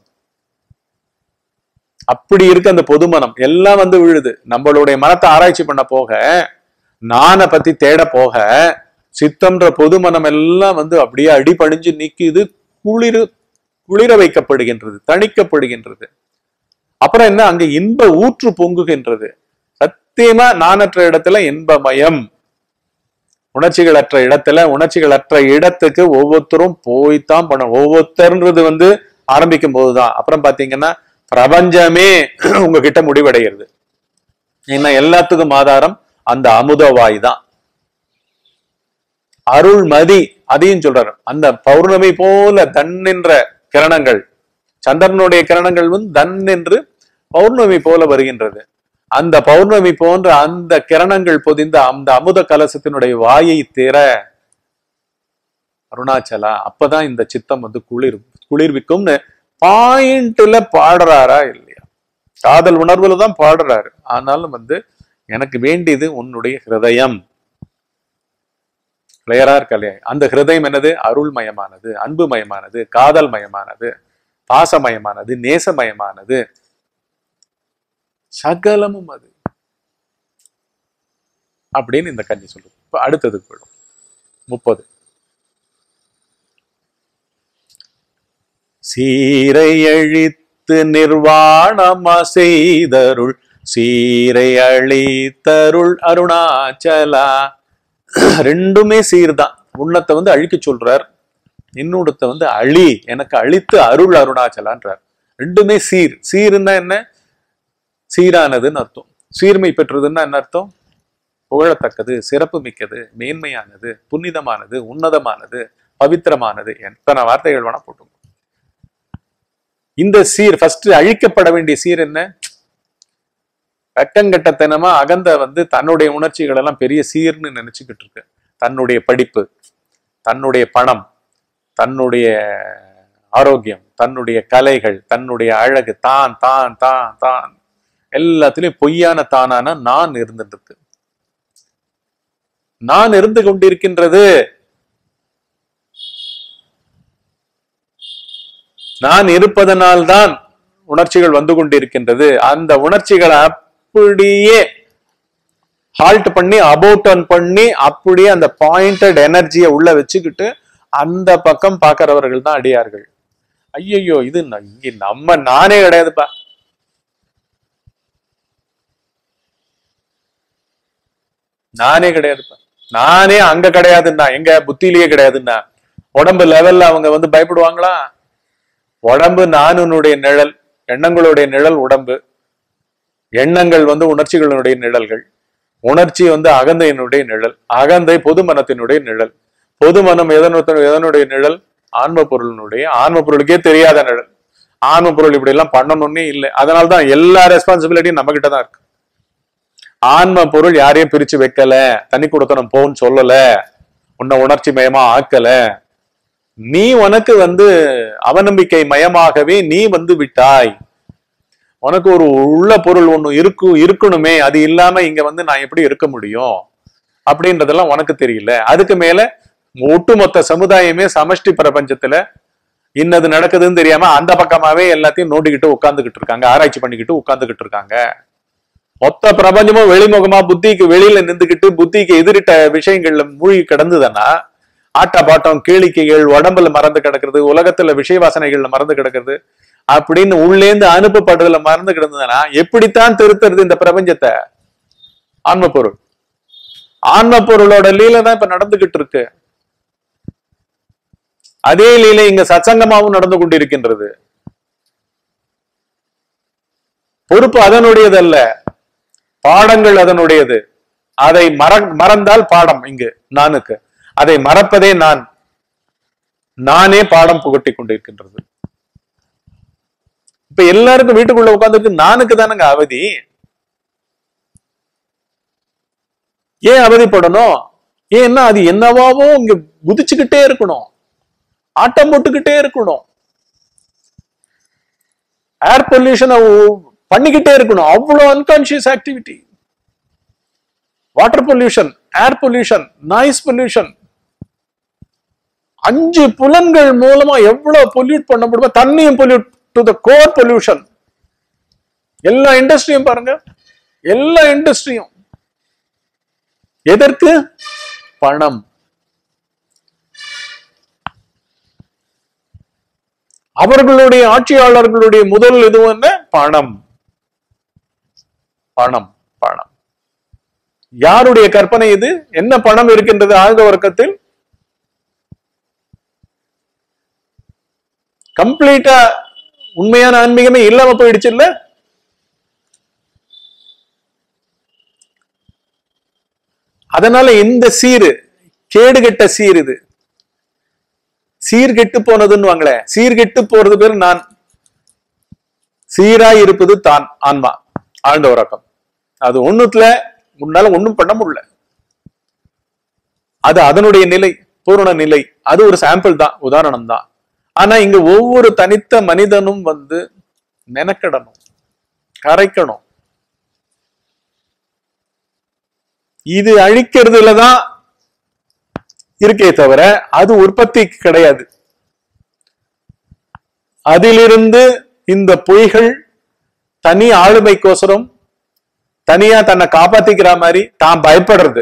A: அப்படி இருக்கு அந்த பொது மனம் எல்லாம் வந்து விழுது நம்மளுடைய மனத்தை ஆராய்ச்சி பண்ண போக நானை பத்தி தேட போக சித்தம்ன்ற பொது மனம் எல்லாம் வந்து அப்படியே அடிபணிஞ்சு நிக்குது குளிர் குளிர வைக்கப்படுகின்றது தணிக்கப்படுகின்றது அப்புறம் என்ன அங்க இன்ப ஊற்று பொங்குகின்றது சத்தியமா நானற்ற இடத்துல இன்பமயம் உணர்ச்சிகளற்ற இடத்துல உணர்ச்சிகளற்ற இடத்துக்கு ஒவ்வொருத்தரும் போய்த்தான் பண்ணணும் ஒவ்வொருத்தர்ன்றது வந்து ஆரம்பிக்கும் போதுதான் அப்புறம் பாத்தீங்கன்னா பிரபஞ்சமே உங்ககிட்ட முடிவடைகிறது ஏன்னா எல்லாத்துக்கும் ஆதாரம் அந்த அமுதவாய் தான் அருள்மதி அதையும் சொல்றாரு அந்த பௌர்ணமி போல தன்னின்ற கிரணங்கள் சந்திரனுடைய கிரணங்கள் வந்து தன் என்று பௌர்ணமி போல வருகின்றது அந்த பௌர்ணமி போன்ற அந்த கிரணங்கள் பொதிந்த அந்த அமுத கலசத்தினுடைய வாயை திற அருணாச்சலா அப்பதான் இந்த சித்தம் வந்து குளிர் குளிர்விக்கும்னு பாயிண்ட்ல பாடுறாரா இல்லையா காதல் உணர்வுல தான் பாடுறாரு ஆனாலும் வந்து எனக்கு வேண்டியது உன்னுடைய ஹிருதயம் கிளியரா இருக்கா இல்லையா அந்த ஹிருதயம் என்னது அருள்மயமானது அன்புமயமானது காதல் மயமானது பாசமயமானது நேசமயமானது சகலமும் அது அப்படின்னு இந்த கன்னி சொல்லுது இப்ப அடுத்ததுக்கு போயிடும் முப்பது சீரை அழித்து நிர்வாணமா செய்தருள் சீரை அழித்தருள் அருணாச்சலா ரெண்டுமே சீர்தான் உன்னத்தை வந்து அழிக்க சொல்றார் இன்னொருத்த வந்து அழி எனக்கு அழித்து அருள் அருணாச்சலான்றார் ரெண்டுமே சீர் சீருன்னா என்ன சீரானதுன்னு அர்த்தம் சீர்மை பெற்றதுன்னா என்ன அர்த்தம் புகழத்தக்கது சிறப்பு மிக்கது மேன்மையானது புனிதமானது உன்னதமானது பவித்திரமானது எத்தனை வார்த்தைகள் வேணா போட்டுங்க இந்த சீர் ஃபர்ஸ்ட் அழிக்கப்பட வேண்டிய சீர் என்ன வெக்கங்கட்டத்தனமா அகந்த வந்து தன்னுடைய உணர்ச்சிகள் எல்லாம் பெரிய சீர்னு நினைச்சுக்கிட்டு இருக்கு தன்னுடைய படிப்பு தன்னுடைய பணம் தன்னுடைய ஆரோக்கியம் தன்னுடைய கலைகள் தன்னுடைய அழகு தான் தான் தான் தான் எல்லாத்துலயும் பொய்யான தானான நான் இருந்துட்டு இருக்கு நான் இருந்து கொண்டிருக்கின்றது நான் இருப்பதனால்தான் உணர்ச்சிகள் வந்து கொண்டிருக்கின்றது அந்த உணர்ச்சிகளை அப்படியே ஹால்ட் பண்ணி அபோட்டன் பண்ணி அப்படியே அந்த பாயிண்டட் எனர்ஜியை உள்ள வச்சுக்கிட்டு அந்த பக்கம் பார்க்கிறவர்கள் தான் அடியார்கள் ஐயையோ இது ந- இங்க நம்ம நானே கிடையாதுப்பா நானே கிடையாதுப்பா நானே அங்க கிடையாதுன்னா எங்க புத்தியிலேயே கிடையாதுன்னா உடம்பு லெவல்ல அவங்க வந்து பயப்படுவாங்களா உடம்பு நானுனுடைய நிழல் எண்ணங்களுடைய நிழல் உடம்பு எண்ணங்கள் வந்து உணர்ச்சிகளுடைய நிழல்கள் உணர்ச்சி வந்து அகந்தையினுடைய நிழல் அகந்தை பொது மனத்தினுடைய நிழல் பொது மனம் எதனுடைய எதனுடைய நிழல் ஆன்ம பொருளினுடைய ஆன்ம பொருளுக்கே தெரியாத நிழல் ஆன்ம பொருள் இப்படி எல்லாம் பண்ணணும்னே இல்லை அதனால்தான் எல்லா ரெஸ்பான்சிபிலிட்டியும் நம்ம கிட்ட தான் இருக்கு ஆன்ம பொருள் யாரையும் பிரிச்சு வைக்கல தனி கொடுத்தனம் போன்னு சொல்லல உன்னை உணர்ச்சி மயமா ஆக்கல நீ உனக்கு வந்து அவநம்பிக்கை மயமாகவே நீ வந்து விட்டாய் உனக்கு ஒரு உள்ள பொருள் ஒண்ணு இருக்கு இருக்கணுமே அது இல்லாம இங்க வந்து நான் எப்படி இருக்க முடியும் அப்படின்றதெல்லாம் உனக்கு தெரியல அதுக்கு மேல ஒட்டுமொத்த சமுதாயமே சமஷ்டி பிரபஞ்சத்துல இன்னது நடக்குதுன்னு தெரியாம அந்த பக்கமாவே எல்லாத்தையும் நோண்டிக்கிட்டு உட்கார்ந்துகிட்டு இருக்காங்க ஆராய்ச்சி பண்ணிக்கிட்டு உட்கார்ந்துகிட்டு இருக்காங்க மொத்த பிரபஞ்சமும் வெளிமுகமா புத்திக்கு வெளியில நின்றுகிட்டு புத்திக்கு எதிரிட்ட விஷயங்கள்ல மூழ்கி கிடந்ததுன்னா ஆட்ட பாட்டம் கேளிக்கைகள் உடம்புல மறந்து கிடக்கிறது உலகத்துல விஷய வாசனைகள்ல மறந்து கிடக்கிறது அப்படின்னு உள்ளேந்து அனுப்பப்படுறதுல மறந்து கிடந்ததுன்னா எப்படித்தான் திருத்துறது இந்த பிரபஞ்சத்தை ஆன்ம பொருள் ஆன்ம பொருளோட லீலை தான் இப்ப நடந்துகிட்டு இருக்கு அதே லீலை இங்க சத்சங்கமாவும் நடந்து கொண்டிருக்கின்றது பொறுப்பு அதனுடையதல்ல பாடங்கள் அதனுடையது அதை மற மறந்தால் பாடம் இங்கு நானுக்கு அதை மறப்பதே நான் நானே பாடம் புகட்டி கொண்டிருக்கின்றது இப்ப எல்லாருக்கும் வீட்டுக்குள்ள உட்கார்ந்துருக்கு நானுக்கு தானங்க அவதி ஏன் அவதிப்படணும் ஏன்னா அது என்னவாவோ இங்க குதிச்சுக்கிட்டே இருக்கணும் ஆட்டம் போட்டுக்கிட்டே இருக்கணும் ஏர் பொல்யூஷனை பண்ணிக்கிட்டே இருக்கணும் அவ்வளவு unconscious activity water pollution air pollution noise pollution அஞ்சு புலன்கள் மூலமா எவ்வளவு பொல்யூட் பண்ண முடியுமோ தண்ணியும் pollute to the core pollution எல்லா இண்டஸ்ட்ரியும் பாருங்க எல்லா இண்டஸ்ட்ரியும் எதற்கு பணம் அவர்களுடைய ஆட்சியாளர்களுடைய முதல் இது என்ன பணம் பணம் பணம் யாருடைய கற்பனை இது என்ன பணம் இருக்கின்றது ஆழ்ந்த உறக்கத்தில் கம்ப்ளீட்டா உண்மையான ஆன்மீகமே இல்லாம போயிடுச்சு இல்ல அதனால இந்த சீரு கேடுகெட்ட சீர் இது சீர்கெட்டு போனதுன்னு வாங்களேன் சீர்கெட்டு போறது பேர் நான் சீராய் இருப்பது தான் ஆன்மா ஆழ்ந்த உறக்கம் அது ஒண்ணுத்துல உன்னால ஒண்ணும் பண்ண முடியல அது அதனுடைய நிலை பூரண நிலை அது ஒரு சாம்பிள் தான் உதாரணம் தான் ஆனா இங்க ஒவ்வொரு தனித்த மனிதனும் வந்து மெனக்கிடணும் கரைக்கணும் இது அழிக்கிறதுல தான் இருக்கே தவிர அது உற்பத்தி கிடையாது அதிலிருந்து இந்த பொய்கள் தனி ஆளுமைக்கோசரம் தனியா தன்னை காப்பாத்திக்கிற மாதிரி தான் பயப்படுறது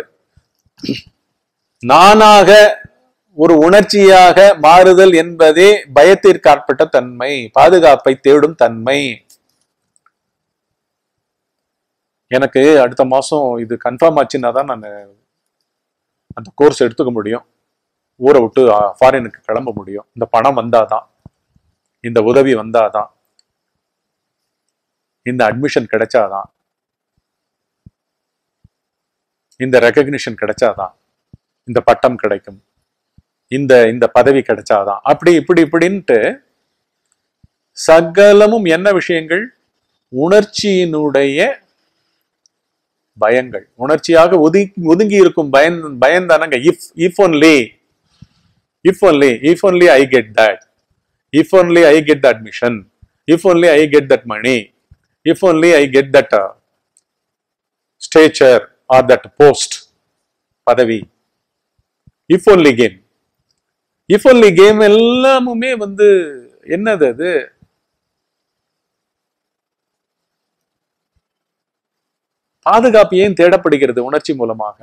A: நானாக ஒரு உணர்ச்சியாக மாறுதல் என்பதே பயத்திற்காற்பட்ட தன்மை பாதுகாப்பை தேடும் தன்மை எனக்கு அடுத்த மாசம் இது கன்ஃபார்ம் ஆச்சுன்னா தான் நான் அந்த கோர்ஸ் எடுத்துக்க முடியும் ஊரை விட்டு ஃபாரினுக்கு கிளம்ப முடியும் இந்த பணம் வந்தாதான் இந்த உதவி வந்தாதான் இந்த அட்மிஷன் கிடைச்சாதான் இந்த ரெக்கக்னிஷன் கிடைச்சாதான் இந்த பட்டம் கிடைக்கும் இந்த இந்த பதவி கிடைச்சாதான் அப்படி இப்படி இப்படின்ட்டு சகலமும் என்ன விஷயங்கள் உணர்ச்சியினுடைய பயங்கள் உணர்ச்சியாக ஒதுங்கி ஒதுங்கி இருக்கும் பயன் பயந்தானங்க if if only if only if only I get that if only I get the admission if only I get that money if only I get that stature or that post பதவி if only game if only game எல்லாமுமே வந்து என்னது அது பாதுகாப்பு ஏன் தேடப்படுகிறது உணர்ச்சி மூலமாக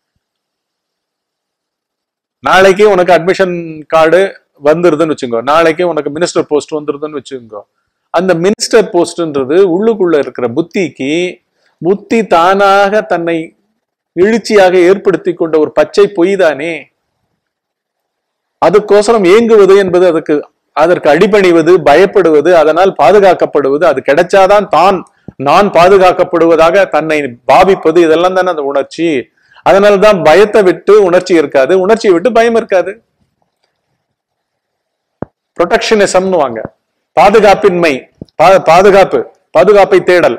A: நாளைக்கு உனக்கு அட்மிஷன் கார்டு வந்துருதுன்னு வச்சுக்கோ நாளைக்கு உனக்கு மினிஸ்டர் போஸ்ட் வந்துருதுன்னு வச்சுக்கோ அந்த மினிஸ்டர் போஸ்ட்ன்றது உள்ளுக்குள்ள இருக்கிற புத்திக்கு புத்தி தானாக தன்னை எழுச்சியாக ஏற்படுத்தி கொண்ட ஒரு பச்சை பொய் தானே அதுக்கோசரம் ஏங்குவது என்பது அதுக்கு அதற்கு அடிபணிவது பயப்படுவது அதனால் பாதுகாக்கப்படுவது அது கிடைச்சாதான் தான் நான் பாதுகாக்கப்படுவதாக தன்னை பாவிப்பது இதெல்லாம் தானே அந்த உணர்ச்சி அதனாலதான் பயத்தை விட்டு உணர்ச்சி இருக்காது உணர்ச்சியை விட்டு பயம் இருக்காது ப்ரொடெக்ஷனிசம்னு வாங்க பாதுகாப்பின்மை பா- பாதுகாப்பு பாதுகாப்பை தேடல்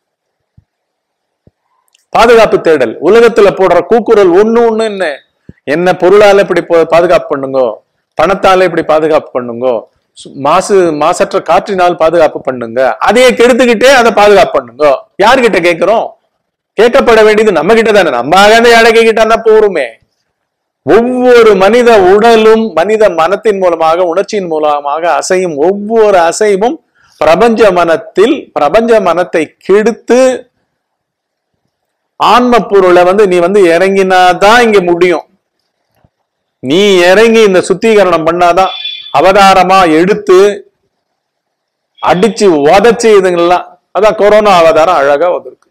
A: பாதுகாப்பு தேடல் உலகத்துல போடுற கூக்குரல் ஒண்ணு ஒண்ணு என்ன என்ன பொருளால இப்படி போ- பாதுகாப்பு பண்ணுங்க பணத்தால இப்படி பாதுகாப்பு பண்ணுங்க சு- மாசு மாசற்ற காற்றினால் பாதுகாப்பு பண்ணுங்க அதையே கெடுத்துக்கிட்டே அதை பாதுகாப்பு பண்ணுங்க யார்கிட்ட கேட்கிறோம் கேட்கப்பட வேண்டியது நம்ம கிட்ட தானே நம்ம அகந்த அடக்கி கிட்டா போருமே ஒவ்வொரு மனித உடலும் மனித மனத்தின் மூலமாக உணர்ச்சியின் மூலமாக அசையும் ஒவ்வொரு அசைவும் பிரபஞ்ச மனத்தில் பிரபஞ்ச மனத்தை கெடுத்து ஆன்ம பொருளை வந்து நீ வந்து இறங்கினாதான் இங்க முடியும் நீ இறங்கி இந்த சுத்திகரணம் பண்ணாதான் அவதாரமா எடுத்து அடிச்சு உதச்சு இதுங்கெல்லாம் அதான் கொரோனா அவதாரம் அழகா வந்திருக்கு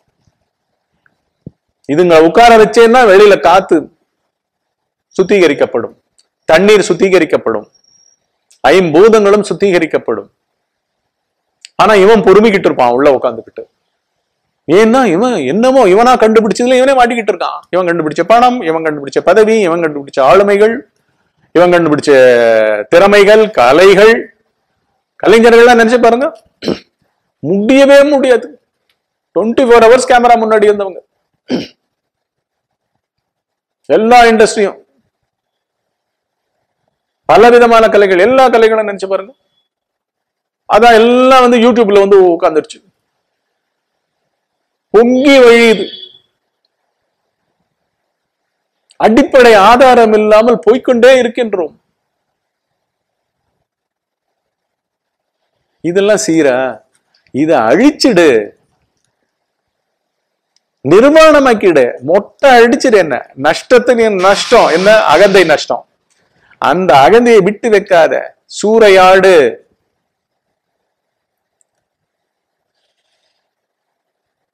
A: இதுங்க உட்கார வச்சேன்னா வெளியில காத்து சுத்திகரிக்கப்படும் தண்ணீர் சுத்திகரிக்கப்படும் ஐம்பூதங்களும் சுத்திகரிக்கப்படும் ஆனா இவன் பொறுமிக்கிட்டு இருப்பான் உள்ள உட்காந்துக்கிட்டு ஏன்னா இவன் என்னமோ இவனா கண்டுபிடிச்சதுல இவனே மாட்டிக்கிட்டு இருக்கான் இவன் கண்டுபிடிச்ச பணம் இவன் கண்டுபிடிச்ச பதவி இவன் கண்டுபிடிச்ச ஆளுமைகள் இவன் கண்டுபிடிச்ச திறமைகள் கலைகள் கலைஞர்கள்லாம் நினைச்சு பாருங்க முடியவே முடியாது டுவெண்ட்டி ஃபோர் ஹவர்ஸ் கேமரா முன்னாடி இருந்தவங்க எல்லா இண்டஸ்ட்ரியும் பல விதமான கலைகள் எல்லா கலைகளும் நினைச்சு பாருங்க அதான் எல்லாம் வந்து யூடியூப்ல வந்து உட்காந்துருச்சு பொங்கி வழியுது அடிப்படை ஆதாரம் இல்லாமல் போய்க்கொண்டே இருக்கின்றோம் இதெல்லாம் சீரா இத அழிச்சிடு நிர்மாணமாக்கிடு மொட்டை அடிச்சிடு என்ன நஷ்டத்துக்கு நஷ்டம் என்ன அகந்தை நஷ்டம் அந்த அகந்தையை விட்டு வைக்காத சூறையாடு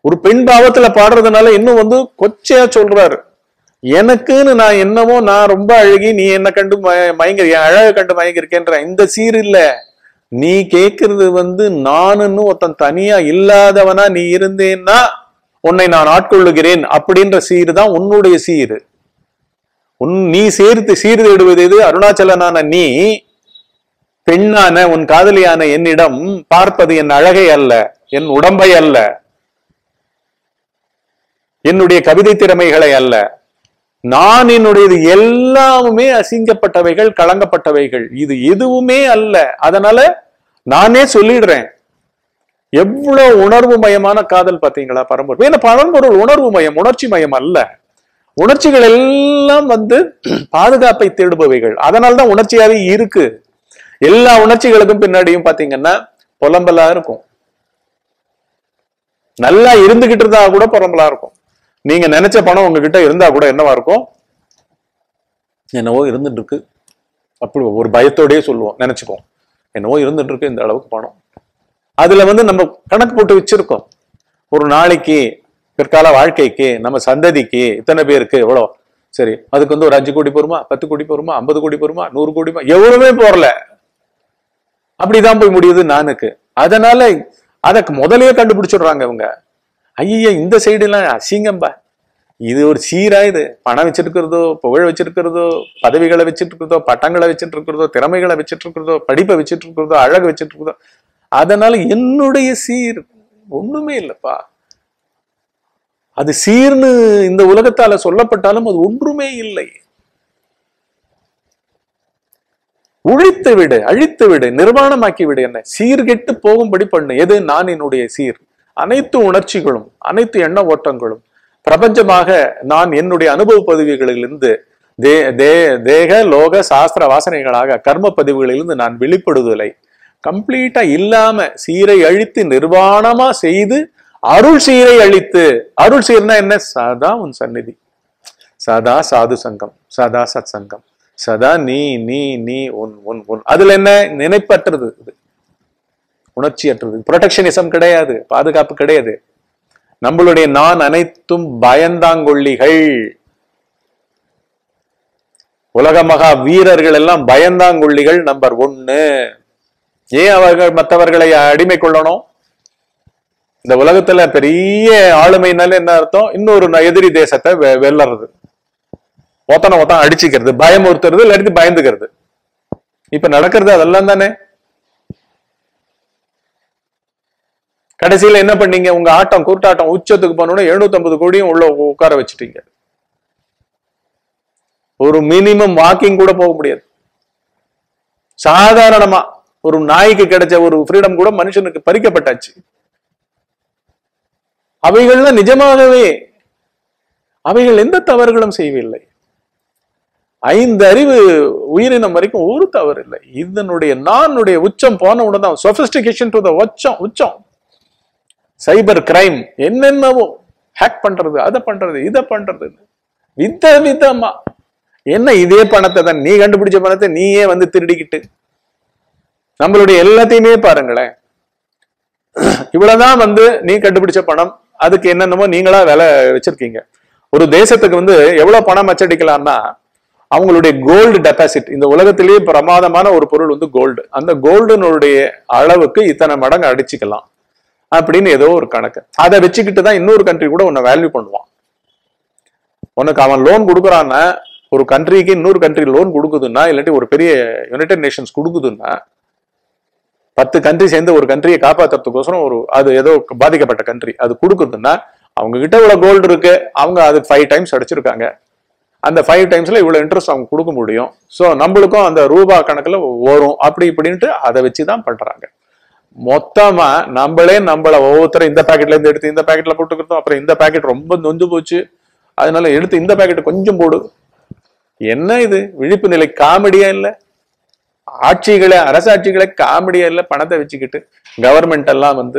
A: ஒரு பெண் பாவத்துல பாடுறதுனால இன்னும் வந்து கொச்சையா சொல்றாரு எனக்குன்னு நான் என்னமோ நான் ரொம்ப அழகி நீ என்ன கண்டு மய- மயங்கி என் அழகை கண்டு மயங்கிருக்கேன்ற இந்த சீர் இல்ல நீ கேக்குறது வந்து நானுன்னு ஒருத்தன் தனியா இல்லாதவனா நீ இருந்தேன்னா உன்னை நான் ஆட்கொள்ளுகிறேன் அப்படின்ற சீர் தான் உன்னுடைய சீர் உன் நீ சேர்த்து சீர்திடுவது எது அருணாச்சலனான நீ பெண்ணான உன் காதலியான என்னிடம் பார்ப்பது என் அழகை அல்ல என் உடம்பை அல்ல என்னுடைய கவிதை திறமைகளை அல்ல நான் என்னுடையது எல்லாமே அசிங்கப்பட்டவைகள் களங்கப்பட்டவைகள் இது எதுவுமே அல்ல அதனால நானே சொல்லிடுறேன் எவ்வளவு உணர்வு மயமான காதல் பாத்தீங்களா பரம்பொருள் ஏன்னா பரம்பொருள் உணர்வு மயம் உணர்ச்சி மயம் அல்ல உணர்ச்சிகள் எல்லாம் வந்து பாதுகாப்பை தேடுபவைகள் அதனால்தான் உணர்ச்சியாவே இருக்கு எல்லா உணர்ச்சிகளுக்கும் பின்னாடியும் பாத்தீங்கன்னா புலம்பலா இருக்கும் நல்லா இருந்துகிட்டு இருந்தா கூட புலம்பலா இருக்கும் நீங்க நினைச்ச பணம் உங்ககிட்ட இருந்தா கூட என்னவா இருக்கும் என்னவோ இருந்துட்டு இருக்கு அப்படி ஒரு பயத்தோடயே சொல்லுவோம் நினைச்சுப்போம் என்னவோ இருந்துட்டு இருக்கு இந்த அளவுக்கு பணம் அதுல வந்து நம்ம கணக்கு போட்டு வச்சிருக்கோம் ஒரு நாளைக்கு பிற்கால வாழ்க்கைக்கு நம்ம சந்ததிக்கு இத்தனை பேருக்கு எவ்வளோ சரி அதுக்கு வந்து ஒரு அஞ்சு கோடி போருமா பத்து கோடி போருமா ஐம்பது கோடி போருமா நூறு கோடி போருமா எவ்வளவுமே போறல அப்படிதான் போய் முடியுது நானுக்கு அதனால அத முதல்லயே கண்டுபிடிச்சிடுறாங்க இவங்க ஐய இந்த சைடு எல்லாம் அசிங்கம்பா இது ஒரு சீரா இது பணம் வச்சிருக்கிறதோ புகழ் வச்சிருக்கிறதோ பதவிகளை வச்சிட்டு இருக்கிறதோ பட்டங்களை வச்சிட்டு இருக்கிறதோ திறமைகளை வச்சிட்டு இருக்கிறதோ படிப்பை வச்சிட்டு இருக்கிறதோ அழகு வச்சிட்டு இருக்கிறதோ அதனால என்னுடைய சீர் ஒண்ணுமே இல்லப்பா அது சீர்னு இந்த உலகத்தால சொல்லப்பட்டாலும் அது ஒன்றுமே இல்லை ஒழித்து விடு அழித்து விடு நிர்வாணமாக்கி விடு என்ன சீர்கெட்டு போகும்படி பண்ணு எது நான் என்னுடைய சீர் அனைத்து உணர்ச்சிகளும் அனைத்து எண்ண ஓட்டங்களும் பிரபஞ்சமாக நான் என்னுடைய அனுபவ பதிவுகளிலிருந்து தே தே தேக லோக சாஸ்திர வாசனைகளாக கர்ம பதிவுகளிலிருந்து நான் வெளிப்படுதலை கம்ப்ளீட்டா இல்லாம சீரை அழித்து நிர்வாணமா செய்து அருள் சீரை அழித்து அருள் சீர்னா என்ன சதா உன் சந்நிதி சதா சாது சங்கம் சதா சத் சங்கம் சதா நீ நீ நீ உன் உன் உன் அதுல என்ன நினைப்பற்றது இது உணர்ச்சியற்றது புரொடெக்ஷனிசம் கிடையாது பாதுகாப்பு கிடையாது நம்மளுடைய நான் அனைத்தும் பயந்தாங்கொள்ளிகள் உலக மகா வீரர்கள் எல்லாம் பயந்தாங்கொள்ளிகள் நம்பர் ஒன்னு ஏன் அவர்கள் மற்றவர்களை அடிமை கொள்ளணும் இந்த உலகத்துல பெரிய ஆளுமைனால என்ன அர்த்தம் இன்னொரு ந- எதிரி தேசத்தை வெ- வெல்லறது ஒத்தனை ஒத்தனை அடிச்சுக்கிறது பயமுறுத்துறது இல்லாட்டி பயந்துக்கிறது இப்ப நடக்கிறது அதெல்லாம் தானே கடைசியில என்ன பண்ணீங்க உங்க ஆட்டம் கூட்டாட்டம் உச்சத்துக்கு போனோட 750 கோடியும் உள்ள உட்கார வச்சுட்டீங்க ஒரு மினிமம் வாக்கிங் கூட போக முடியாது சாதாரணமா ஒரு நாய்க்கு கிடைச்ச ஒரு ஃப்ரீடம் கூட மனுஷனுக்கு பறிக்கப்பட்டாச்சு அவைகள்லாம் நிஜமாகவே அவைகள் எந்த தவறுகளும் செய்யவில்லை ஐந்து அறிவு உயிரினம் வரைக்கும் ஒரு தவறு இல்லை இதனுடைய நானுடைய உச்சம் போன உடனே தான் சொபிஸ்டிகேஷன் டு த உச்சம் உச்சம் சைபர் கிரைம் என்னென்னவோ ஹேக் பண்றது அதை பண்றது இதை பண்றது வித விதமா என்ன இதே பணத்தை தான் நீ கண்டுபிடிச்ச பணத்தை நீயே வந்து திருடிக்கிட்டு நம்மளுடைய எல்லாத்தையுமே பாருங்களேன் இவ்வளவுதான் வந்து நீ கண்டுபிடிச்ச பணம் அதுக்கு என்னென்னமோ நீங்களா விலை வச்சிருக்கீங்க ஒரு தேசத்துக்கு வந்து எவ்வளவு பணம் அச்சடிக்கலாம்னா அவங்களுடைய கோல்டு டெபாசிட் இந்த உலகத்திலேயே பிரமாதமான ஒரு பொருள் வந்து கோல்டு அந்த கோல்டுனுடைய அளவுக்கு இத்தனை மடங்கு அடிச்சுக்கலாம் அப்படின்னு ஏதோ ஒரு கணக்கு அதை வச்சுக்கிட்டு தான் இன்னொரு கண்ட்ரி கூட உன்னை வேல்யூ பண்ணுவான் உனக்கு அவன் லோன் கொடுக்குறான்னா ஒரு கண்ட்ரிக்கு இன்னொரு கண்ட்ரி லோன் கொடுக்குதுன்னா இல்லாட்டி ஒரு பெரிய யுனைடெட் நேஷன்ஸ் கொடுக்குதுன்னா பத்து கண்ட்ரி சேர்ந்து ஒரு கண்ட்ரியை காப்பாத்துறதுக்கோசரம் ஒரு அது ஏதோ பாதிக்கப்பட்ட கண்ட்ரி அது கொடுக்குதுன்னா அவங்க கிட்ட இவ்வளவு கோல்டு இருக்கு அவங்க அது ஃபைவ் டைம்ஸ் அடிச்சிருக்காங்க அந்த ஃபைவ் டைம்ஸ்ல இவ்வளவு இன்ட்ரெஸ்ட் அவங்க கொடுக்க முடியும் ஸோ நம்மளுக்கும் அந்த ரூபா கணக்குல வரும் அப்படி இப்படின்ட்டு அதை வச்சு தான் பண்றாங்க மொத்தமா நம்மளே நம்மள ஒவ்வொருத்தரும் இந்த பாக்கெட்ல இருந்து எடுத்து இந்த பாக்கெட்ல போட்டுக்கிறோம் அப்புறம் இந்த பாக்கெட் ரொம்ப நொந்து போச்சு அதனால எடுத்து இந்த பாக்கெட் கொஞ்சம் போடு என்ன இது விழிப்பு நிலை காமெடியா இல்ல ஆட்சிகளை அரசாட்சிகளை காமெடியா இல்ல பணத்தை வச்சுக்கிட்டு கவர்மெண்ட் எல்லாம் வந்து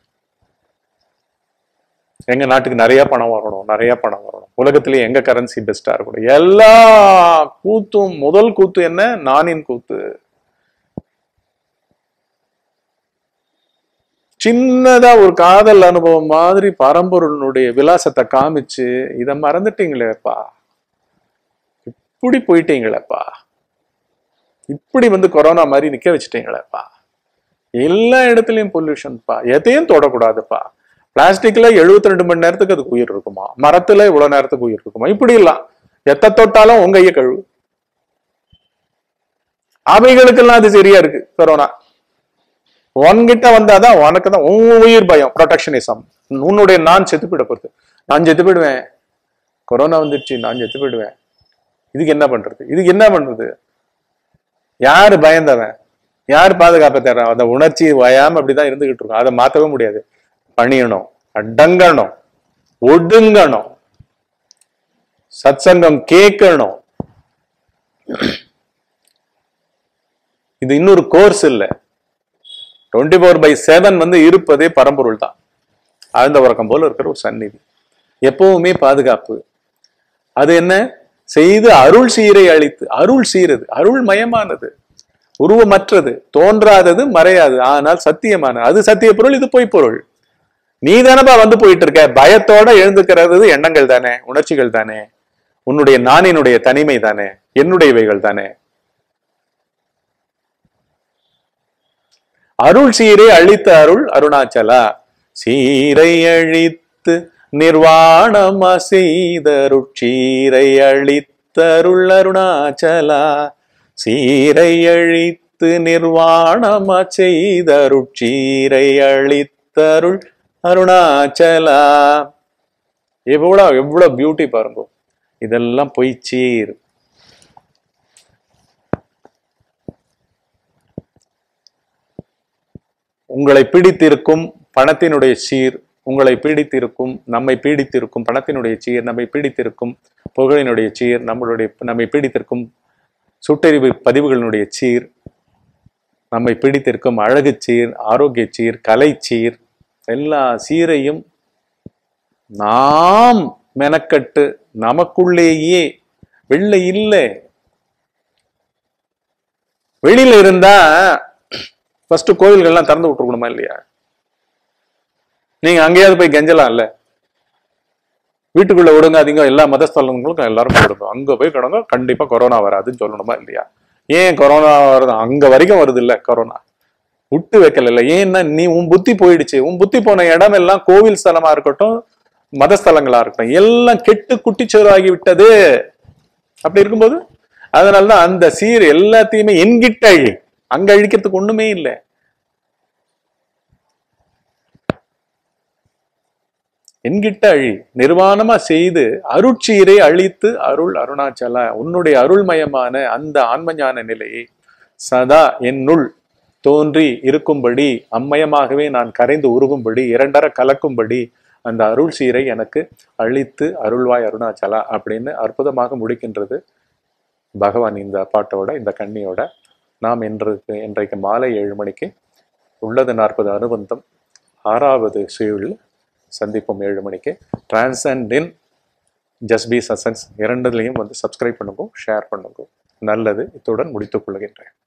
A: எங்க நாட்டுக்கு நிறைய பணம் வரணும் நிறைய பணம் வரணும் உலகத்திலேயே எங்க கரன்சி பெஸ்டா இருக்கணும் எல்லா கூத்தும் முதல் கூத்து என்ன நானின் கூத்து சின்னதா ஒரு காதல் அனுபவம் மாதிரி பரம்பொருளுடைய விலாசத்தை காமிச்சு இதை மறந்துட்டீங்களேப்பா இப்படி போயிட்டீங்களேப்பா இப்படி வந்து கொரோனா மாதிரி நிக்க வச்சுட்டீங்களேப்பா எல்லா இடத்துலயும் பொல்யூஷன்ப்பா எதையும் தொடக்கூடாதுப்பா பிளாஸ்டிக்ல 72 ரெண்டு மணி நேரத்துக்கு அதுக்கு உயிர் இருக்குமா மரத்துல இவ்வளவு நேரத்துக்கு உயிர் இருக்குமா இப்படி எல்லாம் எத்த தொட்டாலும் உங்க கையை கழுவு அவைகளுக்கெல்லாம் அது சரியா இருக்கு கொரோனா உன்கிட்ட வந்தாதான் உனக்கு தான் உன் உயிர் பயம் ப்ரொடெக்ஷனிசம் உன்னுடைய நான் செத்து போயிட போறது நான் செத்து போயிடுவேன் கொரோனா வந்துடுச்சு நான் செத்து போயிடுவேன் இதுக்கு என்ன பண்றது இதுக்கு என்ன பண்றது யாரு பயந்தவன் யார் பாதுகாப்ப தர்றான் அந்த உணர்ச்சி வயாம அப்படிதான் இருந்துகிட்டு இருக்கும் அதை மாத்தவே முடியாது பணியணும் அடங்கணும் ஒடுங்கணும் சத்சங்கம் கேட்கணும் இது இன்னொரு கோர்ஸ் இல்ல டுவெண்ட்டி ஃபோர் பை செவன் வந்து இருப்பதே பரம்பொருள் தான் ஆழ்ந்த உறக்கம் போல இருக்கிற ஒரு சந்நிதி எப்பவுமே பாதுகாப்பு அது என்ன செய்து அருள் சீரை அளித்து அருள் சீரது அருள் மயமானது உருவமற்றது தோன்றாதது மறையாது ஆனால் சத்தியமானது அது சத்திய பொருள் இது பொய் பொருள் நீ தானப்பா வந்து போயிட்டு இருக்க பயத்தோட எழுந்துக்கிறது எண்ணங்கள் தானே உணர்ச்சிகள் தானே உன்னுடைய நானினுடைய தனிமை தானே என்னுடையவைகள் தானே அருள் சீரை அழித்த அருள் அருணாச்சலா சீரை அழித்து நிர்வாணமா செய்தருட்சீரை அழித்தருள் அருணாச்சலா சீரை அழித்து நிர்வாணமா செய்தருட்சீரை அழித்தருள் அருணாச்சலா எவ்வளவு எவ்வளவு பியூட்டி பாருங்க இதெல்லாம் பொய்ச்சீர் உங்களை பிடித்திருக்கும் பணத்தினுடைய சீர் உங்களை பீடித்திருக்கும் நம்மை பீடித்திருக்கும் பணத்தினுடைய சீர் நம்மை பீடித்திருக்கும் புகழினுடைய சீர் நம்மளுடைய நம்மை பீடித்திருக்கும் சுட்டறிவு பதிவுகளினுடைய சீர் நம்மை பிடித்திருக்கும் அழகு சீர் ஆரோக்கிய சீர் கலை சீர் எல்லா சீரையும் நாம் மெனக்கட்டு நமக்குள்ளேயே வெள்ளை இல்லை வெளியில இருந்தா ஃபர்ஸ்ட் கோவில்கள்லாம் திறந்து விட்டுருக்கணுமா இல்லையா நீங்க அங்கேயாவது போய் கெஞ்சலாம் இல்ல வீட்டுக்குள்ள விடுங்காதீங்க எல்லா மதஸ்தலங்களுக்கும் எல்லாரும் விடுங்க அங்க போய் கிடங்க கண்டிப்பா கொரோனா வராதுன்னு சொல்லணுமா இல்லையா ஏன் கொரோனா வருது அங்க வரைக்கும் வருது இல்ல கொரோனா விட்டு வைக்கல இல்ல ஏன்னா நீ உன் புத்தி போயிடுச்சு உன் புத்தி போன இடம் எல்லாம் கோவில் ஸ்தலமா இருக்கட்டும் மதஸ்தலங்களா இருக்கட்டும் எல்லாம் கெட்டு குட்டிச்சோறாகி விட்டது அப்படி இருக்கும்போது அதனாலதான் அந்த சீர் எல்லாத்தையுமே என்கிட்ட அழி அங்க அழிக்கிறதுக்கு ஒண்ணுமே இல்லை என்கிட்ட அழி நிர்வாணமா செய்து அருட்சீரை அழித்து அருள் அருணாச்சல உன்னுடைய அருள்மயமான அந்த ஆன்மஞான நிலையை சதா என்னுள் தோன்றி இருக்கும்படி அம்மயமாகவே நான் கரைந்து உருகும்படி இரண்டர கலக்கும்படி அந்த அருள் சீரை எனக்கு அழித்து அருள்வாய் அருணாச்சலா அப்படின்னு அற்புதமாக முடிக்கின்றது பகவான் இந்த பாட்டோட இந்த கண்ணியோட நாம் இன்றைக்கு இன்றைக்கு மாலை ஏழு மணிக்கு உள்ளது நாற்பது அனுபந்தம் ஆறாவது சீழில் சந்திப்போம் ஏழு மணிக்கு transcend in just be sessions இரண்டுலையும் வந்து சப்ஸ்கிரைப் பண்ணுங்க ஷேர் பண்ணுங்க நல்லது இத்துடன் முடித்துக் கொள்கின்றேன்